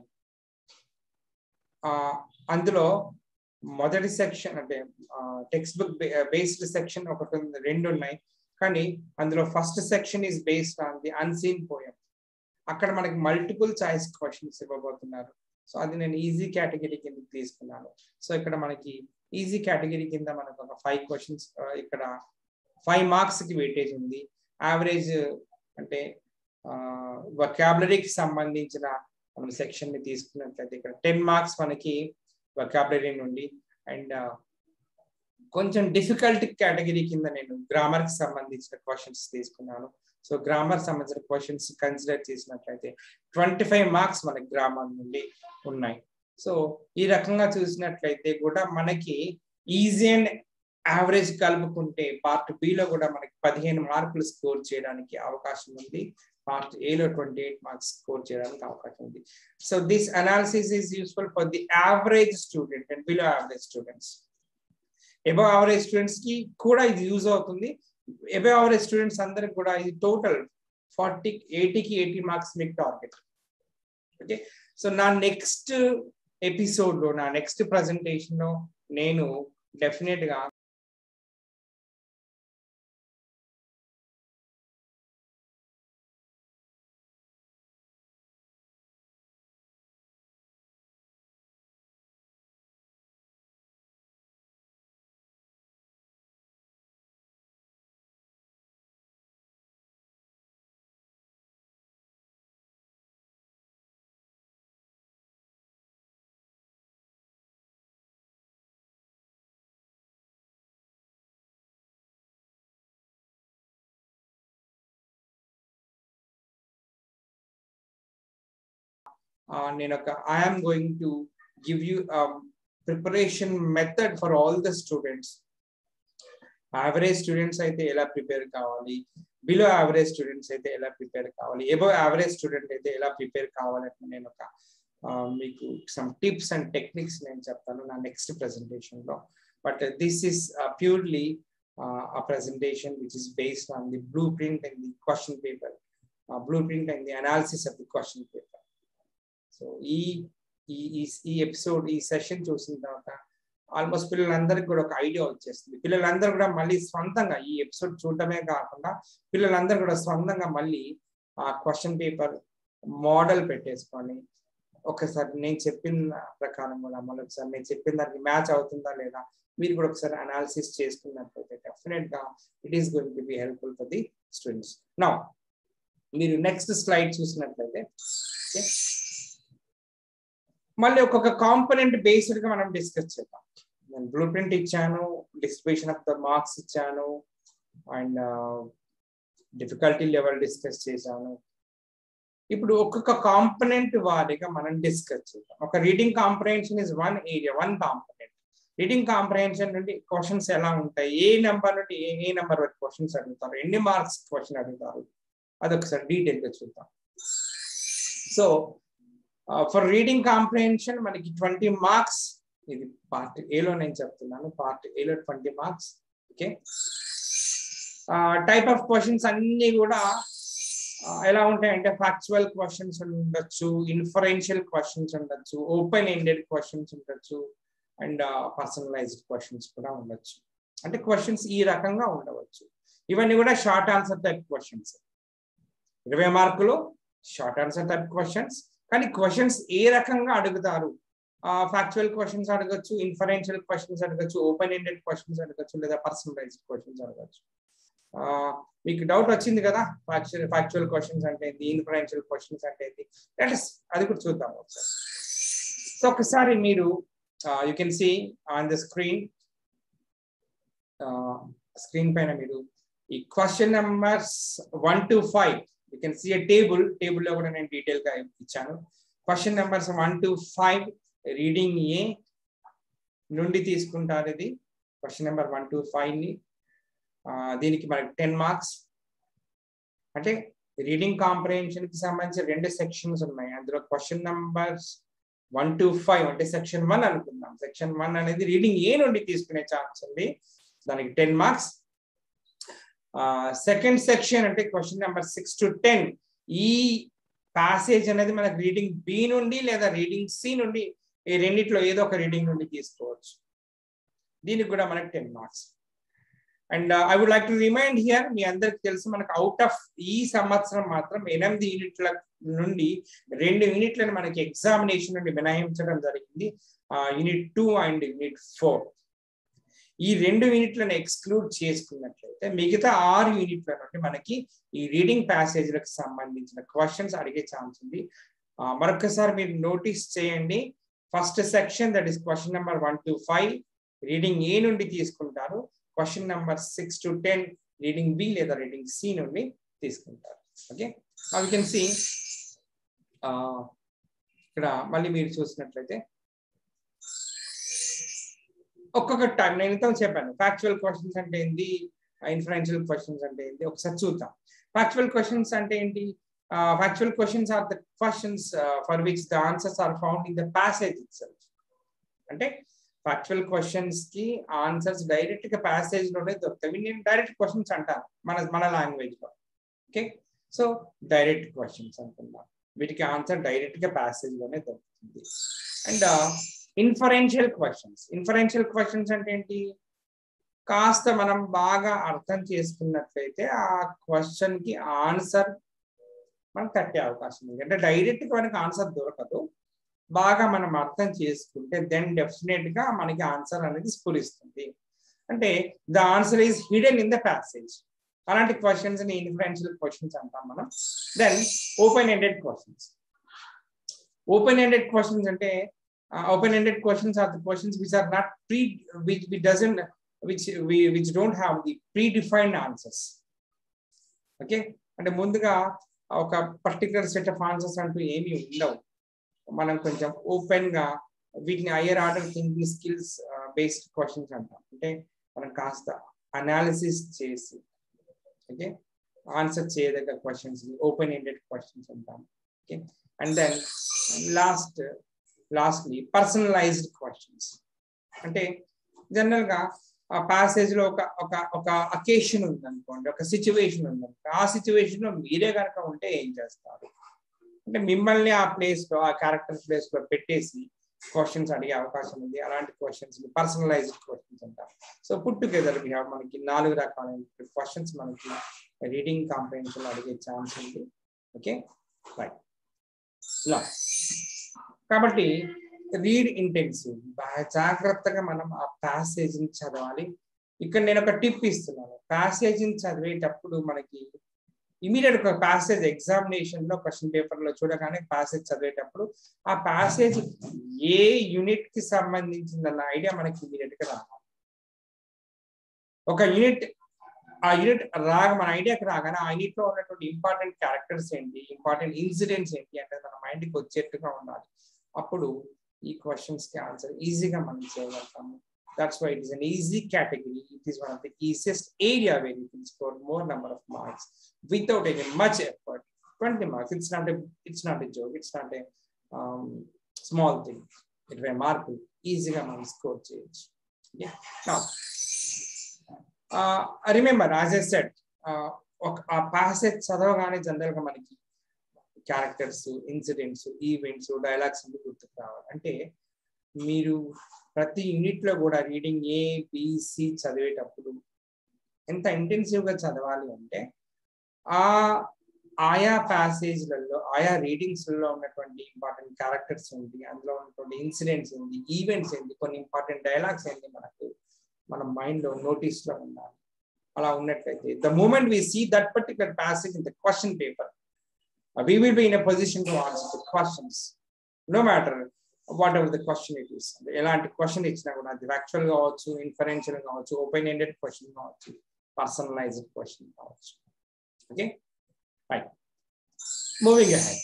అందులో మొదటి సెక్షన్ అంటే టెక్స్ట్ బుక్ బేస్డ్ సెక్షన్ ఒకటి రెండు ఉన్నాయి కానీ అందులో first section is based on the unseen poem అక్కడ మనకి మల్టిపుల్ చాయిస్ క్వశ్చన్స్ ఇవ్వబోతున్నారు సో అది నేను ఈజీ కేటగిరీ కింద తీసుకున్నాను సో ఇక్కడ మనకి ఈజీ కేటగిరీ కింద మనకు ఒక ఫైవ్ క్వశ్చన్స్ ఇక్కడ ఫైవ్ మార్క్స్ కి వెయిటేజ్ ఉంది యావరేజ్ అంటే వొకాబులరీకి సంబంధించిన మనం సెక్షన్ ని తీసుకున్నట్లయితే ఇక్కడ టెన్ మార్క్స్ మనకి వొకాబులరీ నుండి అండ్ కొంచెం డిఫికల్ట్ కేటగిరీ కింద నేను గ్రామర్ కి సంబంధించిన క్వశ్చన్స్ తీసుకున్నాను సో గ్రామర్ సంబంధించిన క్వశ్చన్స్ కన్సిడర్ చేసినట్లయితే ట్వంటీ ఫైవ్ మార్క్స్ మనకి గ్రామర్ నుండి ఉన్నాయి సో ఈ రకంగా చూసినట్లయితే కూడా మనకి ఈజీ అండ్ యావరేజ్ కలుపుకుంటే పార్ట్ బిలో కూడా మనకి పదిహేను మార్కులు స్కోర్ చేయడానికి అవకాశం ఉంది పార్ట్ ఏలో ట్వంటీ ఎయిట్ మార్క్స్ స్కోర్ చేయడానికి అవకాశం ఉంది so this analysis is useful for the average student and below average students above average students కి కూడా ఇది యూజ్ అవుతుంది ఎబో యావరేజ్ స్టూడెంట్స్ అందరికి కూడా ఇది టోటల్ ఫార్టీ ఎయిటీకి ఎయిటీ మార్క్స్ మీకు టార్గెట్ ఓకే సో నా నెక్స్ట్ ఎపిసోడ్ లో నా నెక్స్ట్ ప్రజెంటేషన్ లో నేను డెఫినెట్ గా నేను ఒక I'm going to give you preparation method for all the students average students అయితే ఎలా ప్రిపేర్ కావాలి బిలో యావరేజ్ స్టూడెంట్స్ అయితే ఎలా ప్రిపేర్ కావాలి ఎబో యావరేజ్ స్టూడెంట్ అయితే ఎలా ప్రిపేర్ కావాలని నేను ఒక మీకు సమ్ టిప్స్ అండ్ టెక్నిక్స్ నేను చెప్తాను నా నెక్స్ట్ ప్రెజెంటేషన్ లో but this is purely a presentation which is based on the blueprint and the question paper, uh, blueprint and the analysis of the question paper. So ఈ ఈ ఈ ఎపిసోడ్ ఈ సెషన్ చూసిన తర్వాత ఆల్మోస్ట్ పిల్లలందరికీ కూడా ఒక ఐడియా వచ్చేస్తుంది పిల్లలందరూ కూడా మళ్ళీ స్వంతంగా ఈ ఎపిసోడ్ చూడటమే కాకుండా పిల్లలందరూ కూడా స్వంతంగా మళ్ళీ ఆ క్వశ్చన్ పేపర్ మోడల్ పెట్టేసుకొని ఒకసారి నేను చెప్పిన ప్రకారం కూడా మళ్ళీ ఒకసారి నేను చెప్పిన దానికి మ్యాచ్ అవుతుందా లేదా మీరు కూడా ఒకసారి అనాలిసిస్ చేసుకున్నట్లయితే డెఫినెట్ గా it is going to be helpful for the students నా మీరు నెక్స్ట్ స్లైడ్ చూసినట్లయితే మళ్ళీ ఒక్కొక్క కాంపనెంట్ బేస్డ్ గా మనం డిస్కస్ చేద్దాం నేను బ్లూ ప్రింట్ ఇచ్చాను డిస్ట్రిబ్యూషన్ ఆఫ్ ద మార్క్స్ ఇచ్చాను అండ్ డిఫికల్టీ లెవెల్ డిస్కస్ చేశాను ఇప్పుడు ఒక్కొక్క కాంపనెంట్ వారిగా మనం డిస్కస్ చేద్దాం ఒక reading comprehension is one area one component reading comprehension నుండి క్వశ్చన్స్ ఎలా ఉంటాయి ఏ నెంబర్ నుండి ఏ ఏ నెంబర్ వరకు క్వశ్చన్స్ అడుగుతారు ఎన్ని మార్క్స్ క్వశ్చన్ అడుగుతారు అదొకసారి డీటెయిల్ గా చూద్దాం సో ఫర్ రీడింగ్ కాంప్రహెన్షన్ మనకి ట్వంటీ మార్క్స్ ఇది పార్ట్ ఏలో నేను చెప్తున్నాను పార్ట్ ఏలో twenty marks okay type of questions అన్ని కూడా ఎలా ఉంటాయంటే ఫ్యాక్చువల్ క్వశ్చన్స్ ఉండొచ్చు ఇన్ఫరెన్షియల్ క్వశ్చన్స్ ఉండొచ్చు ఓపెన్ ఎండెడ్ క్వశ్చన్స్ ఉండొచ్చు అండ్ పర్సనలైజ్డ్ క్వశ్చన్స్ కూడా ఉండొచ్చు అంటే క్వశ్చన్స్ ఈ రకంగా ఉండవచ్చు ఇవన్నీ కూడా షార్ట్ ఆన్సర్ టైప్ క్వశ్చన్స్ ఇరవై మార్కులు షార్ట్ ఆన్సర్ టైప్ క్వశ్చన్స్ కానీ క్వశ్చన్స్ ఏ రకంగా అడుగుతారు ఫ్యాక్చువల్ క్వశ్చన్స్ అడగచ్చు ఇన్ఫరెన్షియల్ క్వశ్చన్స్ అడగచ్చు ఓపెన్ ఎండెడ్ క్వశ్చన్స్ అడగచ్చు లేదా పర్సనలైజ్డ్ క్వశ్చన్స్ అడగచ్చు మీకు డౌట్ వచ్చింది కదా ఫ్యాక్చువల్ ఫ్యాక్చువల్ క్వశ్చన్స్ అంటే ఏంటి ఇన్ఫరెన్షియల్ క్వశ్చన్స్ అంటే ఏంటి లెటస్ అది కూడా చూద్దాం ఒకసారి సో ఒకసారి మీరు you can see on the screen screen పైన మీరు ఈ question numbers one to five you can see a table టేబుల్లో కూడా నేను డీటెయిల్ గా ఇచ్చాను question numbers one to five reading A నుండి తీసుకుంటారు ఇది question number one to five ని దీనికి మనకి టెన్ మార్క్స్ అంటే రీడింగ్ కాంప్రహెన్షన్ కి సంబంధించి రెండు సెక్షన్స్ ఉన్నాయి అందులో question numbers one to five అంటే సెక్షన్ వన్ అనుకుందాం సెక్షన్ వన్ అనేది రీడింగ్ ఏ నుండి తీసుకునే ఛాన్స్ ఉంది దానికి టెన్ మార్క్స్ సెకండ్ సెక్షన్ అంటే question number six to ten ఈ ప్యాసేజ్ అనేది మనకు రీడింగ్ బి నుండి లేదా రీడింగ్ సి నుండి ఈ రెండిట్లో ఏదో ఒక రీడింగ్ నుండి తీసుకోవచ్చు దీనికి కూడా మనకు ten marks and I would like to remind here మీ అందరికి తెలుసు మనకు అవుట్ ఆఫ్ ఈ సంవత్సరం మాత్రం ఎనిమిది యూనిట్ల నుండి రెండు యూనిట్లను మనకి ఎగ్జామినేషన్ నుండి మినహాయించడం జరిగింది unit two and unit four ఈ రెండు యూనిట్లను ఎక్స్క్లూడ్ చేసుకున్నట్లయితే మిగతా ఆరు యూనిట్ల నుండి మనకి ఈ రీడింగ్ ప్యాసేజ్లకు సంబంధించిన క్వశ్చన్స్ అడిగే ఛాన్స్ ఉంది మరొకసారి మీరు నోటీస్ చేయండి first section that is question number one to five reading A నుండి తీసుకుంటారు question number six to ten reading B లేదా రీడింగ్ సి నుండి తీసుకుంటారు ఓకే అవి కెన్ సి ఇక్కడ మళ్ళీ మీరు చూసినట్లయితే ఒక్కొక్క టైం నేను ఇంత చెప్పాను ఫ్యాక్చువల్ క్వశ్చన్స్ అంటే ఏంటి ఇన్ఫ్లుయెన్షియల్ క్వశ్చన్స్ అంటే ఏంటి ఒకసారి చూద్దాం ఫ్యాక్చువల్ క్వశ్చన్స్ అంటే ఏంటి factual questions are the questions for which the answers are found in the passage itself అంటే ఫ్యాక్చువల్ క్వశ్చన్స్ కి ఆన్సర్స్ డైరెక్ట్ గా ప్యాసేజ్ లోనే దొరుకుతాయి నేను డైరెక్ట్ క్వశ్చన్స్ అంటాను మన మన లాంగ్వేజ్ లో ఓకే సో డైరెక్ట్ క్వశ్చన్స్ అనుకుందాం వీటికి ఆన్సర్ డైరెక్ట్ గా ప్యాసేజ్ లోనే దొరుకుతుంది and inferential questions inferential questions అంటే ఏంటి కాస్త మనం బాగా అర్థం చేసుకున్నట్లయితే ఆ క్వశ్చన్ కి ఆన్సర్ మనకు తట్టే అవకాశం ఉంది అంటే డైరెక్ట్ గా మనకి ఆన్సర్ దొరకదు బాగా మనం అర్థం చేసుకుంటే దెన్ డెఫినెట్ గా మనకి ఆన్సర్ అనేది స్ఫురిస్తుంది అంటే the answer is hidden in the passage అలాంటి క్వశ్చన్స్ ని ఇన్ఫ్లుయెన్షియల్ క్వశ్చన్స్ అంటాం మనం then open ended questions open ended questions అంటే open ended questions are the questions which are not pre which we doesn't which which don't have the predefined answers okay అంటే ముందుగా ఒక పర్టికులర్ సెట్ ఆఫ్ ఆన్సర్స్ అంటూ ఏమీ ఉండవు మనం కొంచెం ఓపెన్ గా వీటిని higher order thinking skills based questions అంటాం అంటే మనం కాస్త అనాలిసిస్ చేసి ఓకే ఆన్సర్ చేయదగ్గ క్వశ్చన్స్ ఓపెన్ ఎండెడ్ క్వశ్చన్స్ అంటాం okay and then last lastly personalized questions అంటే జనరల్ గా ఆ ప్యాసేజ్ లో ఒక ఒక ఒక అకేషన్ ఉందనుకోండి ఒక సిచ్యువేషన్ ఉందనుకో ఆ సిచ్యువేషన్ లో మీరే కనుక ఉంటే ఏం చేస్తారు అంటే మిమ్మల్ని ఆ ప్లేస్ లో ఆ క్యారెక్టర్ ప్లేస్ లో పెట్టేసి క్వశ్చన్స్ అడిగే అవకాశం ఉంది అలాంటి క్వశ్చన్స్ పర్సనలైజ్డ్ క్వశ్చన్స్ అంటారు so put together we have మనకి నాలుగు రకాలైన క్వశ్చన్స్ మనకి రీడింగ్ కాంప్రహెన్షన్ అడిగే ఛాన్స్ ఉంది ఓకే రైట్ ఇలా కాబట్టి రీడ్ ఇంటెన్సివ్ బాగా జాగ్రత్తగా మనం ఆ ప్యాసేజ్ని చదవాలి ఇక్కడ నేను ఒక టిప్ ఇస్తున్నాను ప్యాసేజ్ని చదివేటప్పుడు మనకి ఇమీడియట్ ఒక ప్యాసేజ్ ఎగ్జామినేషన్ లో క్వశ్చన్ పేపర్ లో చూడగానే ప్యాసేజ్ చదివేటప్పుడు ఆ ప్యాసేజ్ ఏ యూనిట్ కి సంబంధించిందన్న ఐడియా మనకి ఇమీడియట్ గా రావాలి ఒక యూనిట్ ఆ యూనిట్ రాగా మన ఐడియాకి రాగానే ఆ యూనిట్ లో ఉన్నటువంటి ఇంపార్టెంట్ క్యారెక్టర్స్ ఏంటి ఇంపార్టెంట్ ఇన్సిడెంట్స్ ఏంటి అంటే మన మైండ్కి వచ్చేట్టుగా ఉండాలి అప్పుడు ఈ క్వశ్చన్స్ కి ఆన్సర్ ఈజీగా మనం చేయగలుగుతాము that's why it is an easy category it is one of the easiest area where you can score more number of marks without any much effort twenty marks it's not it's not a joke it's not a small thing ఇరవై మార్కులు ఈజీగా మనం స్కోర్ చేయొచ్చు రిమెంబర్ యాజ్ ఎ సెట్ ఒక ఆ ప్యాసేజ్ చదవగానే జనరల్ గా మనకి క్యారెక్టర్స్ ఇన్సిడెంట్స్ ఈవెంట్స్ డైలాగ్స్ అన్ని గుర్తుకు రావాలి అంటే మీరు ప్రతి యూనిట్ లో కూడా రీడింగ్ ఏ బిసి చదివేటప్పుడు ఎంత ఇంటెన్సివ్ గా చదవాలి అంటే ఆ ఆయా ప్యాసేజ్లలో ఆయా రీడింగ్స్లలో ఉన్నటువంటి ఇంపార్టెంట్ క్యారెక్టర్స్ ఏంటి అందులో ఉన్నటువంటి ఇన్సిడెంట్స్ ఏంటి ఈవెంట్స్ ఏంటి కొన్ని ఇంపార్టెంట్ డైలాగ్స్ ఏంటి మనకు మన మైండ్ లో నోటీస్ లో ఉండాలి అలా ఉన్నట్లయితే the moment we see that particular passage in the question paper we will be in a position to answer the questions no matter whatever the question it is ఎలాంటి క్వశ్చన్ ఇచ్చినా కూడా అది యాక్చువల్ కావచ్చు ఇన్ఫరెన్షియల్ కావచ్చు ఓపెన్ ఎండెడ్ క్వశ్చన్ కావచ్చు పర్సనలైజ్డ్ క్వశ్చన్ కావచ్చు okay right moving ahead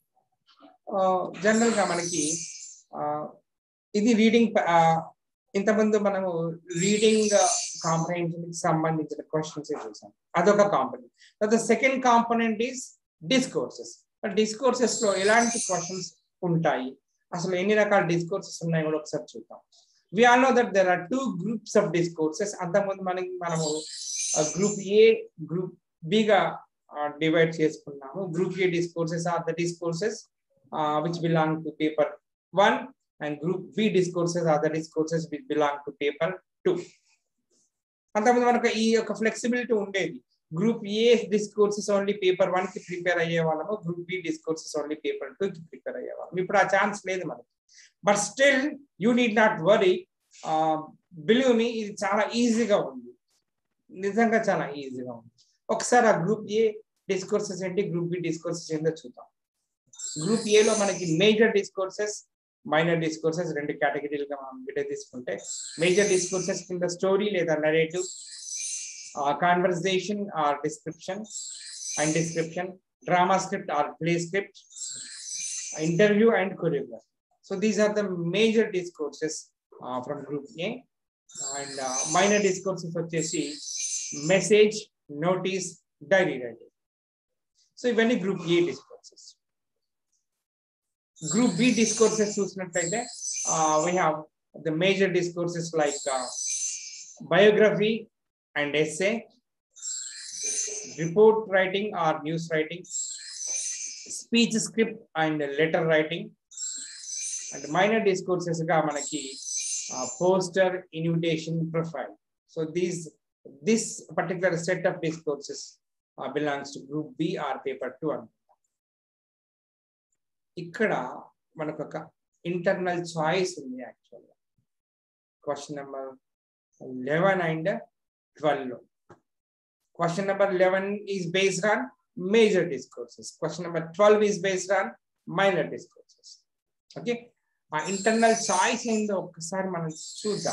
general గా మనకి ఇది రీడింగ్ ఇంతకుముందు మనము రీడింగ్ కాంప్రహెన్షన్ కి సంబంధించిన క్వశ్చన్స్ చూసాం అదొక component the second component is discourses discourses లో ఎలాంటి క్వశ్చన్స్ ఉంటాయి అసలు ఎన్ని రకాల డిస్కోర్సెస్ ఉన్నాయి కూడా ఒకసారి చూద్దాం we all know that there are two groups of discourses అంతకుముందు మనకి మనము గ్రూప్ ఏ గ్రూప్ బిగా డివైడ్ చేసుకున్నాము group A discourses are the discourses which belong to paper one and group B discourses are the discourses which belong to paper two అంతకుముందు మనకు ఈ యొక్క ఫ్లెక్సిబిలిటీ ఉండేది group A discourses only paper one కి ప్రిపేర్ అయ్యే వాళ్ళము group B discourses only paper two కి ప్రిపేర్ అయ్యే వాళ్ళం ఇప్పుడు ఆ ఛాన్స్ లేదు మనకి but still you need not worry believe me ఇది చాలా ఈజీగా ఉంది నిజంగా చాలా ఈజీగా ఉంది ఒకసారి ఆ గ్రూప్ ఏ డిస్కోర్సెస్ ఏంటి గ్రూప్ బి డిస్కోర్సెస్ ఏంటో చూద్దాం గ్రూప్ ఏలో మనకి మేజర్ డిస్కోర్సెస్ మైనర్ డిస్కోర్సెస్ రెండు కేటగిరీలుగా మనం విడ తీసుకుంటే మేజర్ డిస్కోర్సెస్ కింద స్టోరీ లేదా narrative uh, conversation or description and description, drama script or play script, interview and choreography. So these are the major discourses uh, from group A. And uh, minor discourses వచ్చేసి message, notice, diary writing. So ఇవన్నీ group A discourses group B discourses చూసినట్లయితే we have the major discourses like biography and essay, report writing or news writing, speech script and letter writing, and minor discourses ga manaki uh, poster, invitation, profile. So these this particular set of discourses uh, belongs to group B or paper 2 అనుకుంటా ఇక్కడ మనకు ఒక ఇంటర్నల్ చాయిస్ ఉంది యాక్చువల్గా question number 11 and 12. Question number 11 is based on major discourses. Question number 12 is based on minor discourses. Okay. ఆ ఇంటర్నల్ చాయిస్ ఏందో ఒక్కసారి మనం చూద్దాం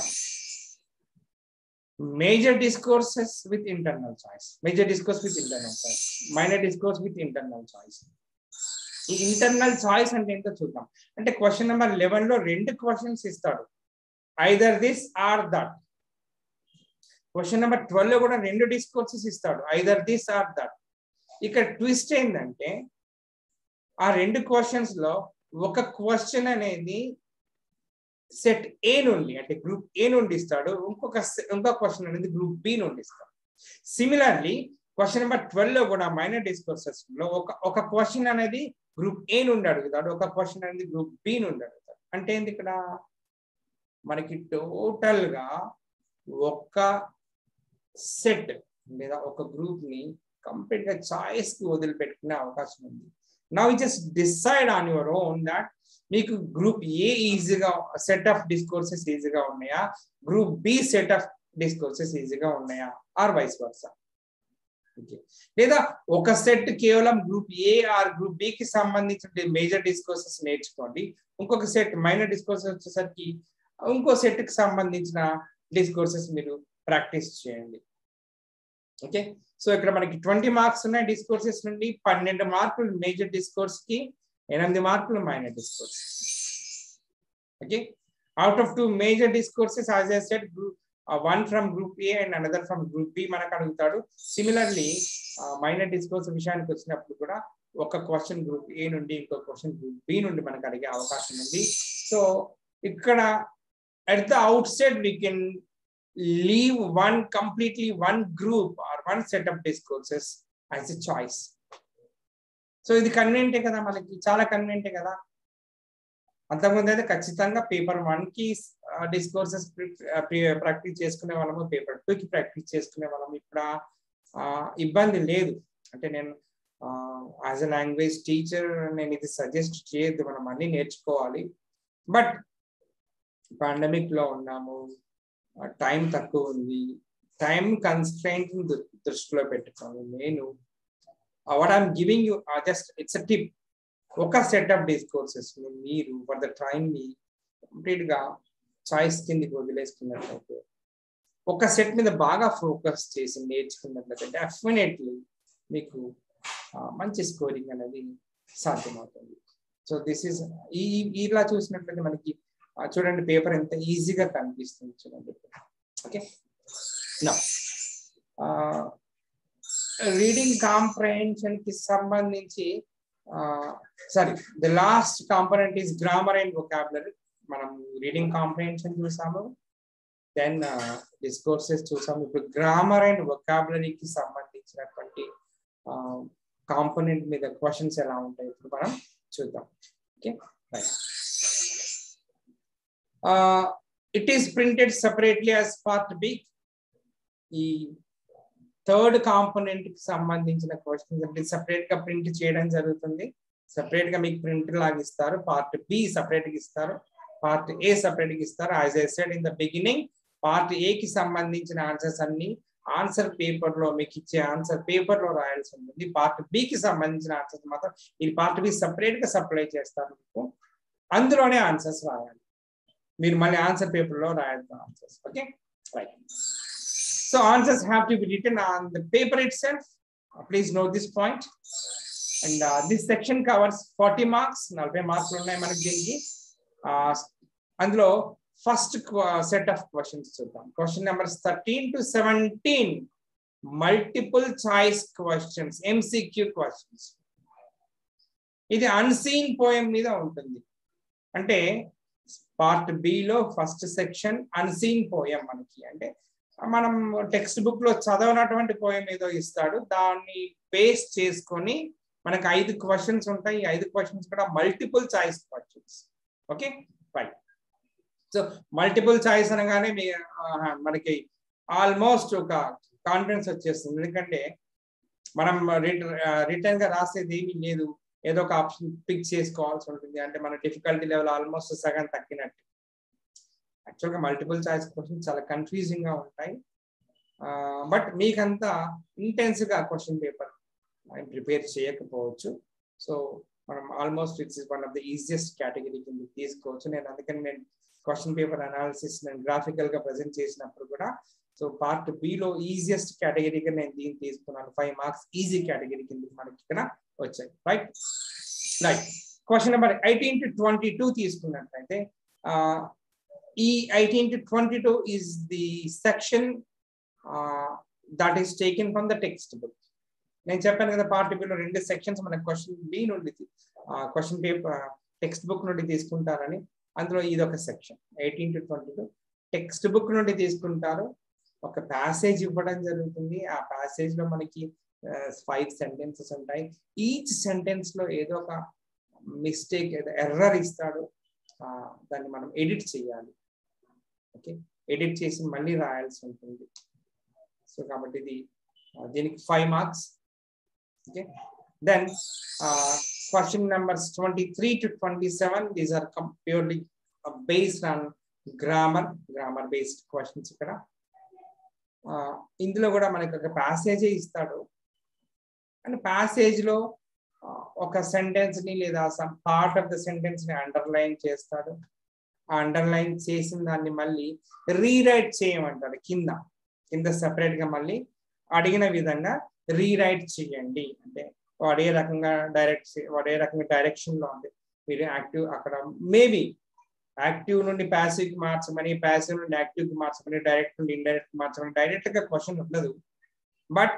major discourses with internal choice major discourse with internal choice minor discourse with internal choice ఈ ఇంటర్నల్ చాయిస్ అంటే ఏంటో చూద్దాం అంటే క్వశ్చన్ నెంబర్ లెవెన్ లో రెండు క్వశ్చన్స్ ఇస్తాడు either this or that question number twelve లో కూడా రెండు డిస్కోర్సెస్ ఇస్తాడు ఐదర్ దిస్ ఆర్ దట్ ఇక్కడ ట్విస్ట్ ఏంటంటే ఆ రెండు క్వశ్చన్స్ లో ఒక క్వశ్చన్ అనేది సెట్ ఏ నుండి అంటే గ్రూప్ ఏ నుండి ఇస్తాడు ఇంకొక ఇంకొక క్వశ్చన్ అనేది గ్రూప్ బి నుండి ఇస్తాడు సిమిలర్లీ క్వశ్చన్ నెంబర్ ట్వెల్వ్ లో కూడా మైనర్ డిస్కోర్సెస్ లో ఒక ఒక క్వశ్చన్ అనేది గ్రూప్ ఏ నుండి అడుగుతాడు ఒక క్వశ్చన్ అనేది గ్రూప్ బి నుండి అడుగుతాడు అంటే ఏంది ఇక్కడ మనకి టోటల్ గా ఒక్క సెట్ లేదా ఒక గ్రూప్ ని కంప్లీట్ గా చాయిస్ కి వదిలిపెట్టుకునే అవకాశం ఉంది now just decide on your own that మీకు గ్రూప్ ఏ ఈజీగా సెట్ ఆఫ్ డిస్కోర్సెస్ ఈజీగా ఉన్నాయా group B set of discourses ఈజీగా ఉన్నాయా ఆర్ వైస్ వర్సా లేదా ఒక సెట్ కేవలం group A or group B కి సంబంధించిన మేజర్ డిస్కోర్సెస్ నేర్చుకోండి ఇంకొక సెట్ మైనర్ డిస్కోర్సెస్ వచ్చేసరికి ఇంకో సెట్ కి సంబంధించిన డిస్కోర్సెస్ మీరు ప్రాక్టీస్ చేయండి ఓకే సో ఇక్కడ మనకి ట్వంటీ మార్క్స్ ఉన్నాయి డిస్కోర్సెస్ నుండి పన్నెండు మార్కులు మేజర్ డిస్కోర్స్ కి ఎనిమిది మార్కులు minor discourse okay out of two major discourses as I set one from group A and another from group B మనకు అడుగుతాడు సిమిలర్లీ మైనర్ డిస్కోర్స్ విషయానికి వచ్చినప్పుడు కూడా ఒక క్వశ్చన్ గ్రూప్ ఏ నుండి ఇంకో క్వశ్చన్ గ్రూప్ బి నుండి మనకు అడిగే అవకాశం ఉంది సో ఇక్కడ at the outset we can leave one completely one group or one set of discourses as a choice so ఇది కన్వీనియంటే కదా మనకి చాలా కన్వీనియంటే కదా అంతకుముందు అయితే ఖచ్చితంగా పేపర్ వన్ కి డిస్కోర్సెస్ ప్రాక్టీస్ చేసుకునే వాళ్ళము పేపర్ టూ కి ప్రాక్టీస్ చేసుకునే వాళ్ళము ఇప్పుడు ఇబ్బంది లేదు అంటే నేను యాజ్ అ లాంగ్వేజ్ టీచర్ నేను ఇది సజెస్ట్ చేయొద్దు మనం అన్ని నేర్చుకోవాలి బట్ పాండమిక్ లో ఉన్నాము టైం తక్కువ ఉంది టైం కన్స్ట్రైంట్ దృష్టిలో పెట్టుకోండి నేను what I'm giving you just it's a tip ఒక సెట్ ఆఫ్ డిస్కోర్సెస్ మీరు ఫర్ ద టైం ని కంప్లీట్ గా చాయిస్ కిందకి వదిలేసుకున్నట్లయితే ఒక సెట్ మీద బాగా ఫోకస్ చేసి నేర్చుకున్నట్లయితే డెఫినెట్లీ మీకు మంచి స్కోరింగ్ అనేది సాధ్యమవుతుంది సో దిస్ ఈస్ ఈ ఇలా చూసినట్లయితే మనకి చూడండి పేపర్ ఎంత ఈజీగా కనిపిస్తుంది చూడండి ఓకే నా రీడింగ్ కాంప్రహెన్షన్ కి సంబంధించి sorry the last component is grammar and vocabulary మనం రీడింగ్ కాంప్రహెన్షన్ చూసాము దెన్ డిస్కోర్సెస్ చూసాము ఇప్పుడు గ్రామర్ అండ్ వొకాబులరీకి సంబంధించినటువంటి కాంపోనెంట్ మీద క్వశ్చన్స్ ఎలా ఉంటాయి ఇప్పుడు మనం చూద్దాం okay right it is printed separately as part B ఈ థర్డ్ కాంపోనెంట్ కి సంబంధించిన క్వశ్చన్స్ అంటే సెపరేట్ గా ప్రింట్ చేయడం జరుగుతుంది సెపరేట్ గా మీకు ప్రింట్ లాగా ఇస్తారు పార్ట్ బి సెపరేట్ గా ఇస్తారు పార్ట్ ఏ సెపరేట్ గా ఇస్తారు as I said in the beginning part A కి సంబంధించిన ఆన్సర్స్ అన్ని ఆన్సర్ పేపర్ లో మీకు ఇచ్చే ఆన్సర్ పేపర్ లో రాయాల్సి ఉంటుంది పార్ట్ బి కి సంబంధించిన ఆన్సర్స్ మాత్రం ఈ పార్ట్ బి సెపరేట్ గా సప్లై చేస్తారు మీకు అందులోనే ఆన్సర్స్ రాయాలి మీరు మళ్ళీ ఆన్సర్ పేపర్ లో రాయద్దు answers okay right so answers have to be written on the paper itself please note this point and this section covers forty marks నలభై మార్కులు ఉన్నాయి మనకి దీనికి అందులో ఫస్ట్ సెట్ ఆఫ్ క్వశ్చన్స్ చూద్దాం question number thirteen to seventeen multiple choice questions MCQ questions ఇది అన్సీన్ పోయం మీద ఉంటుంది అంటే పార్ట్ బిలో ఫస్ట్ సెక్షన్ అన్సీన్ పోయం మనకి అంటే మనం టెక్స్ట్ బుక్ లో చదవనటువంటి పోయం ఏదో ఇస్తాడు దాన్ని బేస్ చేసుకొని మనకు ఐదు క్వశ్చన్స్ ఉంటాయి ఈ ఐదు క్వశ్చన్స్ కూడా multiple choice questions okay right so multiple choice అనగానే మీ మనకి ఆల్మోస్ట్ ఒక కాన్ఫిడెన్స్ వచ్చేస్తుంది ఎందుకంటే మనం రిటర్న్ గా రాసేది ఏమీ లేదు ఏదో ఒక ఆప్షన్ పిక్ చేసుకోవాల్సి ఉంటుంది అంటే మన డిఫికల్టీ లెవెల్ ఆల్మోస్ట్ సగం తగ్గినట్టు యాక్చువల్గా మల్టిపుల్ చాయిస్ క్వశ్చన్ చాలా కన్ఫ్యూజింగ్ గా ఉంటాయి బట్ మీకంతా ఇంటెన్స్ గా క్వశ్చన్ పేపర్ ప్రిపేర్ చేయకపోవచ్చు సో మనం almost it's one of the easiest category కింద తీసుకోవచ్చు నేను అందుకని నేను క్వశ్చన్ పేపర్ అనాలిసిస్ నేను గ్రాఫికల్ గా ప్రజెంట్ చేసినప్పుడు కూడా సో పార్ట్ బిలో ఈజియెస్ట్ కేటగిరీగా నేను దీన్ని తీసుకున్నాను ఫైవ్ మార్క్స్ ఈజీ కేటగిరీ కింద మనకి ఇక్కడ వచ్చాయి right right question number eighteen to twenty two తీసుకున్నట్లయితే ఈ eighteen to twenty two is the section that is taken from the textbook నేను చెప్పాను కదా పార్ట్ బిలో రెండు సెక్షన్స్ మన క్వశ్చన్ బి నుండి క్వశ్చన్ పేపర్ టెక్స్ట్ బుక్ నుండి తీసుకుంటారని అందులో ఇది ఒక section eighteen to twenty two text book నుండి తీసుకుంటారు ఒక ప్యాసేజ్ ఇవ్వడం జరుగుతుంది ఆ ప్యాసేజ్ లో మనకి ఫైవ్ సెంటెన్సెస్ ఉంటాయి ఈచ్ సెంటెన్స్ లో ఏదో ఒక మిస్టేక్ ఏదో ఎర్రర్ ఇస్తాడు దాన్ని మనం ఎడిట్ చేయాలి ఓకే ఎడిట్ చేసి మళ్ళీ రాయాల్సి ఉంటుంది సో కాబట్టి ఇది దీనికి five marks okay then question numbers twenty three to twenty seven these are purely based on grammar grammar based questions ఇక్కడ ఇందులో కూడా మనకి ఒక ప్యాసేజే ఇస్తాడు అండ్ ప్యాసేజ్ లో ఒక సెంటెన్స్ ని లేదా some part of the sentence ని అండర్లైన్ చేస్తాడు ఆ అండర్లైన్ చేసిన దాన్ని మళ్ళీ రీరైట్ చేయమంటాడు కింద కింద సెపరేట్ గా మళ్ళీ అడిగిన విధంగా రీరైట్ చేయండి అంటే వాడు ఏ రకంగా డైరెక్ట్ వాడు ఏ రకంగా డైరెక్షన్ లో ఉంది మీరు యాక్టివ్ అక్కడ మేబీ యాక్టివ్ నుండి ప్యాసివ్ కి మార్చమని ప్యాసివ్ నుండి యాక్టివ్ కి మార్చమని డైరెక్ట్ నుండి ఇండైరెక్ట్ మార్చమని డైరెక్ట్ గా క్వశ్చన్ ఉండదు బట్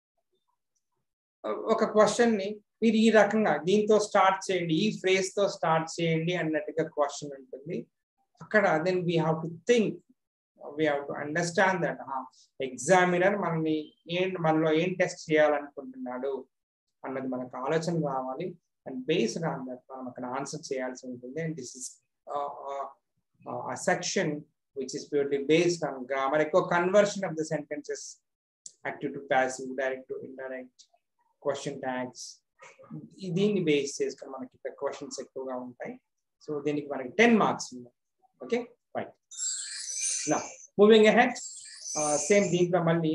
ఒక క్వశ్చన్ ని మీరు ఈ రకంగా దీంతో స్టార్ట్ చేయండి ఈ ఫ్రేజ్ తో స్టార్ట్ చేయండి అన్నట్టుగా క్వశ్చన్ ఉంటుంది అక్కడ then we have to think we have to understand that examiner మనల్ని ఏం మనలో ఏం టెస్ట్ చేయాలనుకుంటున్నాడు అన్నది మనకు ఆలోచన రావాలి అండ్ బేస్డ్ ఆన్ దట్ మనం అక్కడ ఆన్సర్ చేయాల్సి ఉంటుంది and this is a section which is purely based on grammar ఎక్కువ conversion of the sentences active to passive direct to indirect question tags దీన్ని బేస్ చేసుకొని మనకి ఇక్కడ క్వశ్చన్స్ ఎక్కువగా ఉంటాయి సో దీనికి మనకి టెన్ మార్క్స్ ఉన్నాయి ఓకే రైట్ నా మూవింగ్ అహెడ్ సేమ్ దీంట్లో మళ్ళీ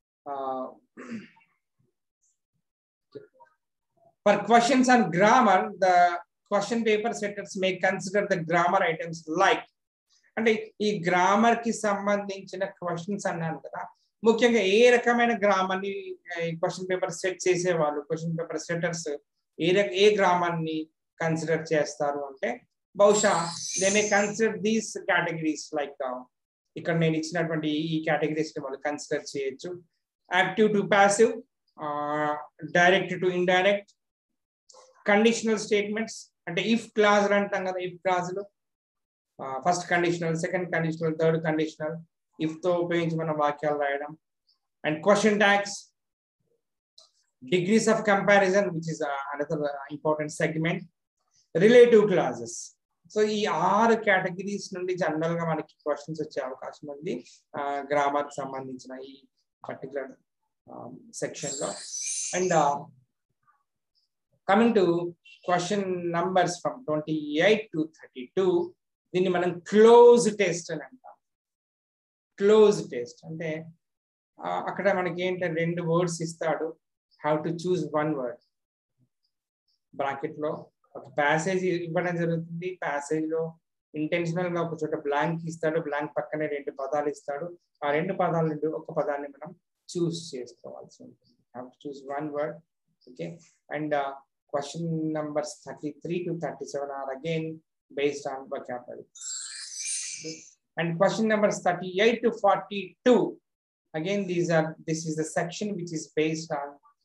for questions on grammar the question paper setters may consider the grammar items like అంటే ఈ గ్రామర్ కి సంబంధించిన క్వశ్చన్స్ అన్నాను కదా ముఖ్యంగా ఏ రకమైన గ్రామర్ ని క్వశ్చన్ పేపర్ సెట్ చేసేవాళ్ళు క్వశ్చన్ పేపర్ సెట్టర్స్ ఏ ఏ గ్రామర్ ని కన్సిడర్ చేస్తారు అంటే బహుశా they may consider these categories like ఇక్కడ నేను ఇచ్చినటువంటి ఈ కేటగిరీస్ ని వాళ్ళు కన్సిడర్ చేయొచ్చు active to passive direct to indirect conditional statements అంటే ఇఫ్ క్లాజులు అంటాం కదా ఇఫ్ క్లాజులు first conditional second conditional third conditional if తో ఉపయోగించి మనం వాక్యాలు రాయడం and question tags degrees of comparison which is another important segment relative clauses so ఈ ఆరు కేటగిరీస్ నుండి జనరల్ గా మనకి క్వశ్చన్స్ వచ్చే అవకాశం ఉంది గ్రామర్ సంబంధించిన ఈ పర్టికులర్ సెక్షన్ లో and coming to question numbers from twenty eight to thirty two దీన్ని మనం క్లోజ్ టెస్ట్ అని అంటాం క్లోజ్ టెస్ట్ అంటే అక్కడ మనకి ఏంటంటే రెండు వర్డ్స్ ఇస్తాడు have to choose one word bracket లో ఒక ప్యాసేజ్ ఇవ్వడం జరుగుతుంది ప్యాసేజ్ లో ఇంటెన్షనల్ గా ఒక చోట బ్లాంక్ ఇస్తాడు బ్లాంక్ పక్కనే రెండు పదాలు ఇస్తాడు ఆ రెండు పదాల నుండి ఒక పదాన్ని మనం చూస్ చేసుకోవాల్సి ఉంటుంది have to choose one word okay and question numbers thirty three to thirty seven or again based on vocabulary. And question numbers 38 to 42. Again, these are this is the section which is based on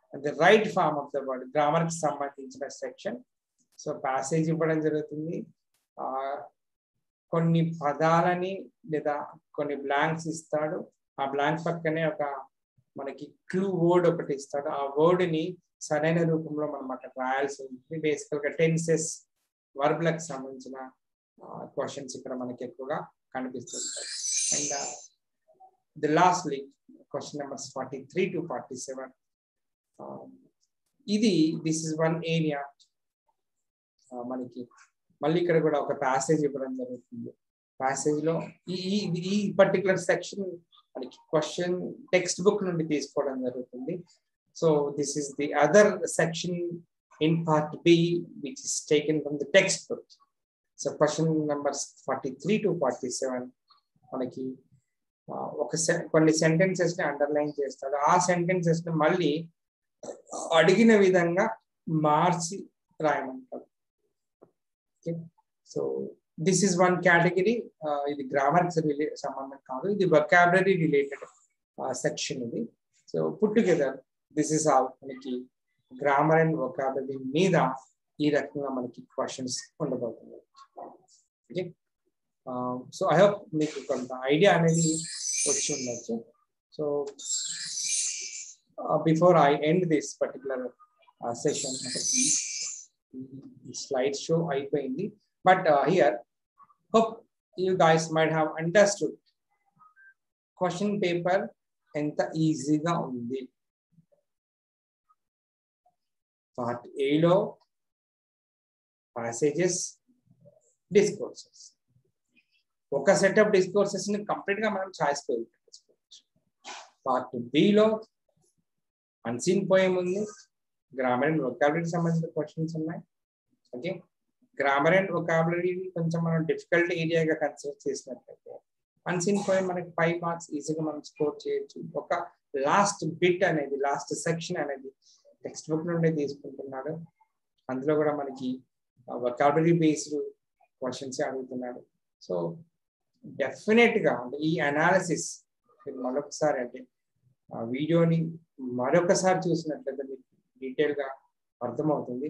the right form of the word grammar కి సంబంధించిన సెక్షన్ సో ప్యాసేజ్ ఇవ్వడం జరుగుతుంది కొన్ని పదాలని లేదా కొన్ని బ్లాంక్స్ ఇస్తాడు ఆ బ్లాంక్ పక్కనే ఒక మనకి క్లూ వర్డ్ ఒకటి ఇస్తాడు ఆ వర్డ్ ని సరైన రూపంలో మనం అక్కడ రాయాల్సి ఉంటుంది బేసికల్ గా టెన్సెస్ వర్బ్లకు సంబంధించిన క్వశ్చన్స్ ఇక్కడ మనకి ఎక్కువగా కనిపిస్తుంటాయి and the lastly question numbers forty three to forty seven ఇది దిస్ ఇస్ వన్ ఏరియా మనకి మళ్ళీ ఇక్కడ కూడా ఒక ప్యాసేజ్ ఇవ్వడం జరుగుతుంది ప్యాసేజ్ లో ఈ ఈ పర్టికులర్ సెక్షన్ మనకి క్వశ్చన్ టెక్స్ట్ బుక్ నుండి తీసుకోవడం జరుగుతుంది so this is the other section in part B which is taken from the text book so question numbers forty three to forty seven మనకి ఒక కొన్ని సెంటెన్సెస్ ని అండర్లైన్ చేస్తాడు ఆ సెంటెన్సెస్ ని మళ్ళీ అడిగిన విధంగా మార్చి రాయమంటాడు okay so this is one category ఇది గ్రామర్ సంబంధం కాదు ఇది వొకాబులరీ రిలేటెడ్ సెక్షన్ ఇది so put together this is all మనకి గ్రామర్ అండ్ వొకాబులరీ మీద ఈ రకంగా మనకి క్వశ్చన్స్ ఉండబోతున్నాయి ఓకే సో ఐ హోప్ మీకు కొంత ఐడియా అనేది వచ్చి ఉండొచ్చు so before I end this particular session slide show అయిపోయింది but here hope you guys might have understood question paper ఎంత ఈజీగా ఉంది పార్ట్ ఏలో ప్యాసేజెస్ డిస్కోర్సెస్ ఒక సెట్ ఆఫ్ డిస్కోర్సెస్ ని కంప్లీట్ గా మనం చాయిస్ చేసుకోవచ్చు పార్ట్ బిలో అన్సీన్ పోయం ఉంది గ్రామర్ అండ్ వొకాబులరీకి సంబంధించిన క్వశ్చన్స్ ఉన్నాయి ఓకే గ్రామర్ అండ్ వొకాబులరీ కొంచెం మనం డిఫికల్ట్ ఏరియాగా కన్సిడర్ చేసినట్లయితే అన్సీన్ పోయం మనకి ఫైవ్ మార్క్స్ ఈజీగా మనం స్కోర్ చేయొచ్చు ఒక లాస్ట్ బిట్ అనేది లాస్ట్ సెక్షన్ అనేది టెక్స్ట్ బుక్ నుండి తీసుకుంటున్నాడు అందులో కూడా మనకి వొకాబులరీ బేస్డ్ క్వశ్చన్స్ అడుగుతున్నాడు సో డెఫినెట్ గా అంటే ఈ అనాలిసిస్ మరొకసారి అంటే ఆ వీడియోని మరొకసారి చూసినట్లయితే మీకు డీటెయిల్ గా అర్థమవుతుంది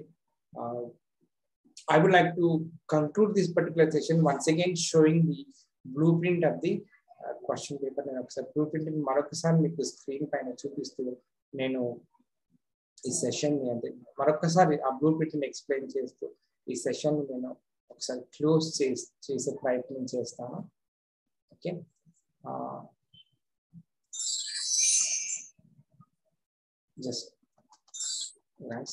I would like to conclude this particular session once again showing the blue print of the question paper నేను ఒకసారి బ్లూ ప్రింట్ మరొకసారి మీకు స్క్రీన్ పైన చూపిస్తూ నేను ఈ సెషన్ అంటే మరొకసారి ఆ బ్లూ ప్రింట్ ఎక్స్ప్లెయిన్ చేస్తూ ఈ సెషన్ నేను ఒకసారి క్లోజ్ చేసి చేసే ప్రయత్నం చేస్తాను ఓకే జస్ట్ నైస్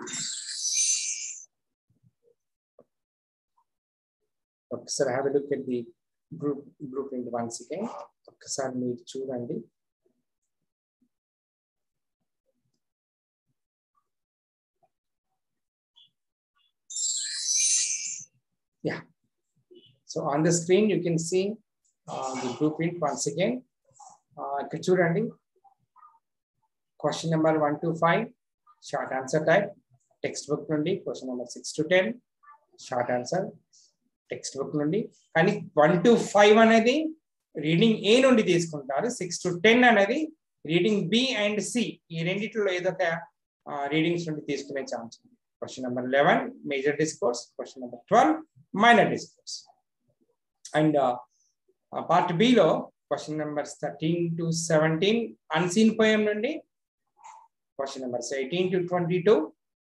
ఒకసారి have look at the group group in once again ఒక్కసారి మీరు చూడండి yeah so on the screen you can see uh, the blueprint once again ఇక్కడ చూడండి question number one to five short answer type text book నుండి question number six to ten short answer text book నుండి కానీ వన్ టు ఫైవ్ అనేది రీడింగ్ ఏ నుండి తీసుకుంటారు సిక్స్ టు టెన్ అనేది రీడింగ్ బి అండ్ సి ఈ రెండిట్లో ఏదో ఒక రీడింగ్స్ నుండి తీసుకునే ఛాన్స్ ఉంది question number eleven major discourse question number twelve minor discourse and part బిలో question numbers thirteen to seventeen unseen poem నుండి question numbers eighteen to twenty two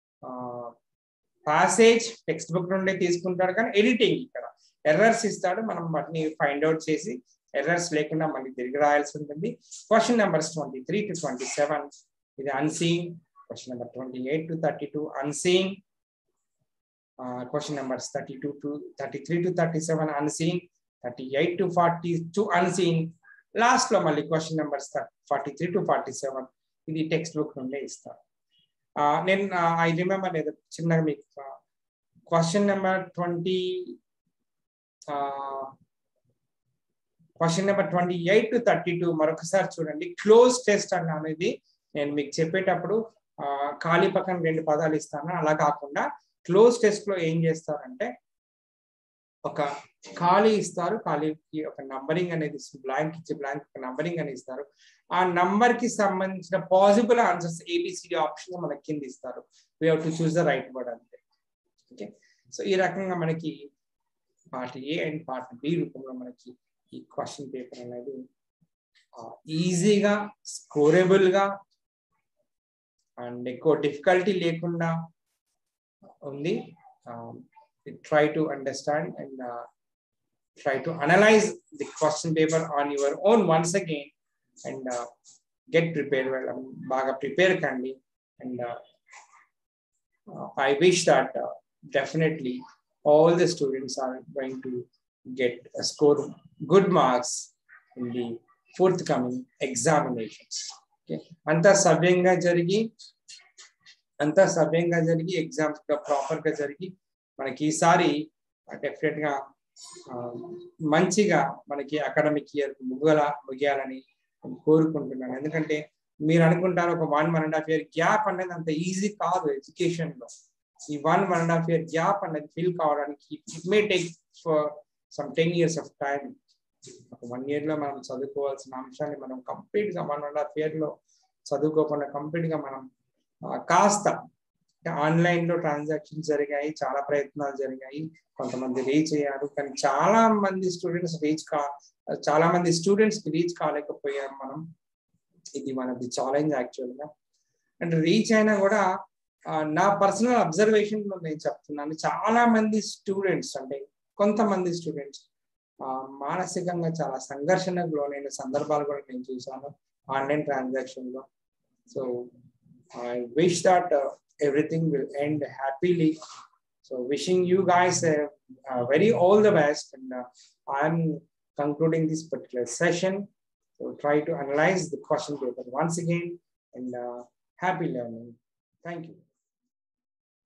passage text book నుండి తీసుకుంటాడు కానీ ఎడిటింగ్ ఇక్కడ ఎర్రర్స్ ఇస్తాడు మనం వాటిని ఫైండ్ అవుట్ చేసి ఎర్రర్స్ లేకుండా మళ్ళీ తిరిగి రాయాల్సి ఉంటుంది question numbers twenty three to twenty seven ఇది unseen question number 28 to 32 unseen uh, question numbers 32 to 33 to 37 unseen 38 to 42 unseen last లో మళ్ళీ question numbers forty three to forty seven ఇది టెక్స్ట్ బుక్ నుండే ఇస్తాను నేను ఐ రిమెంబర్ లేదు చిన్నగా మీకు question number twenty question number twenty eight to thirty two మరొకసారి చూడండి క్లోజ్ టెస్ట్ అన్న అనేది నేను మీకు చెప్పేటప్పుడు ఖాళీ పక్కన రెండు పదాలు ఇస్తాను అలా కాకుండా క్లోజ్ టెస్ట్ లో ఏం చేస్తారంటే ఒక ఖాళీ ఇస్తారు ఖాళీకి ఒక నంబరింగ్ అనేది బ్లాంక్ ఇచ్చి బ్లాంక్ ఒక నంబరింగ్ అని ఇస్తారు ఆ నంబర్ కి సంబంధించిన పాసిబుల్ ఆన్సర్స్ ఏబిసిడి ఆప్షన్ మనకి కింద ఇస్తారు we have to choose the right word అంతే ఓకే సో ఈ రకంగా మనకి part A and part B రూపంలో మనకి ఈ క్వశ్చన్ పేపర్ అనేది ఈజీగా స్కోరబుల్ గా అండ్ ఎక్కువ డిఫికల్టీ లేకుండా ఉంది try to understand and try to analyze the question paper on your own once again and uh, get prepared well I mean, baga prepare kandi and uh, uh, i wish that uh, definitely all the students are going to get a score good marks in the forthcoming examinations okay అంతా సవ్యంగా జరిగి అంతా సవ్యంగా జరిగి ఎగ్జామ్స్ ప్రాపర్ గా జరిగి మనకి ఈసారి డెఫినెట్ గా మంచిగా మనకి అకాడమిక్ ఇయర్ ముగల ముగియాలని కోరుకుంటున్నాను ఎందుకంటే మీరు అనుకుంటారు ఒక one one and half year gap అనేది అంత ఈజీ కాదు ఎడ్యుకేషన్ లో ఈ one one and half year gap అనేది ఫిల్ కావడానికి it may take for some ten years of time ఒక వన్ ఇయర్ లో మనం చదువుకోవాల్సిన అంశాన్ని మనం కంప్లీట్ గా వన్ అండ్ హాఫ్ ఇయర్ లో చదువుకోకుండా కంప్లీట్ గా మనం కాస్త ఆన్లైన్ లో ట్రాన్సాక్షన్స్ జరిగాయి చాలా ప్రయత్నాలు జరిగాయి కొంతమంది రీచ్ అయ్యారు కానీ చాలా మంది స్టూడెంట్స్ రీచ్ కా చాలా మంది స్టూడెంట్స్ కి రీచ్ కాలేకపోయాం మనం ఇది మనది ఛాలెంజ్ యాక్చువల్ గా అండ్ రీచ్ అయినా కూడా నా పర్సనల్ అబ్జర్వేషన్ లో నేను చెప్తున్నాను చాలా మంది స్టూడెంట్స్ అంటే కొంతమంది స్టూడెంట్స్ మానసికంగా చాలా సంఘర్షణకు లోనైన సందర్భాలు కూడా నేను చూసాను ఆన్లైన్ ట్రాన్సాక్షన్ లో so I wish that everything will end happily. So wishing you guys a, a very all the best. And uh, I'm concluding this particular session. So try to analyze the question paper once again and uh, happy learning. Thank you.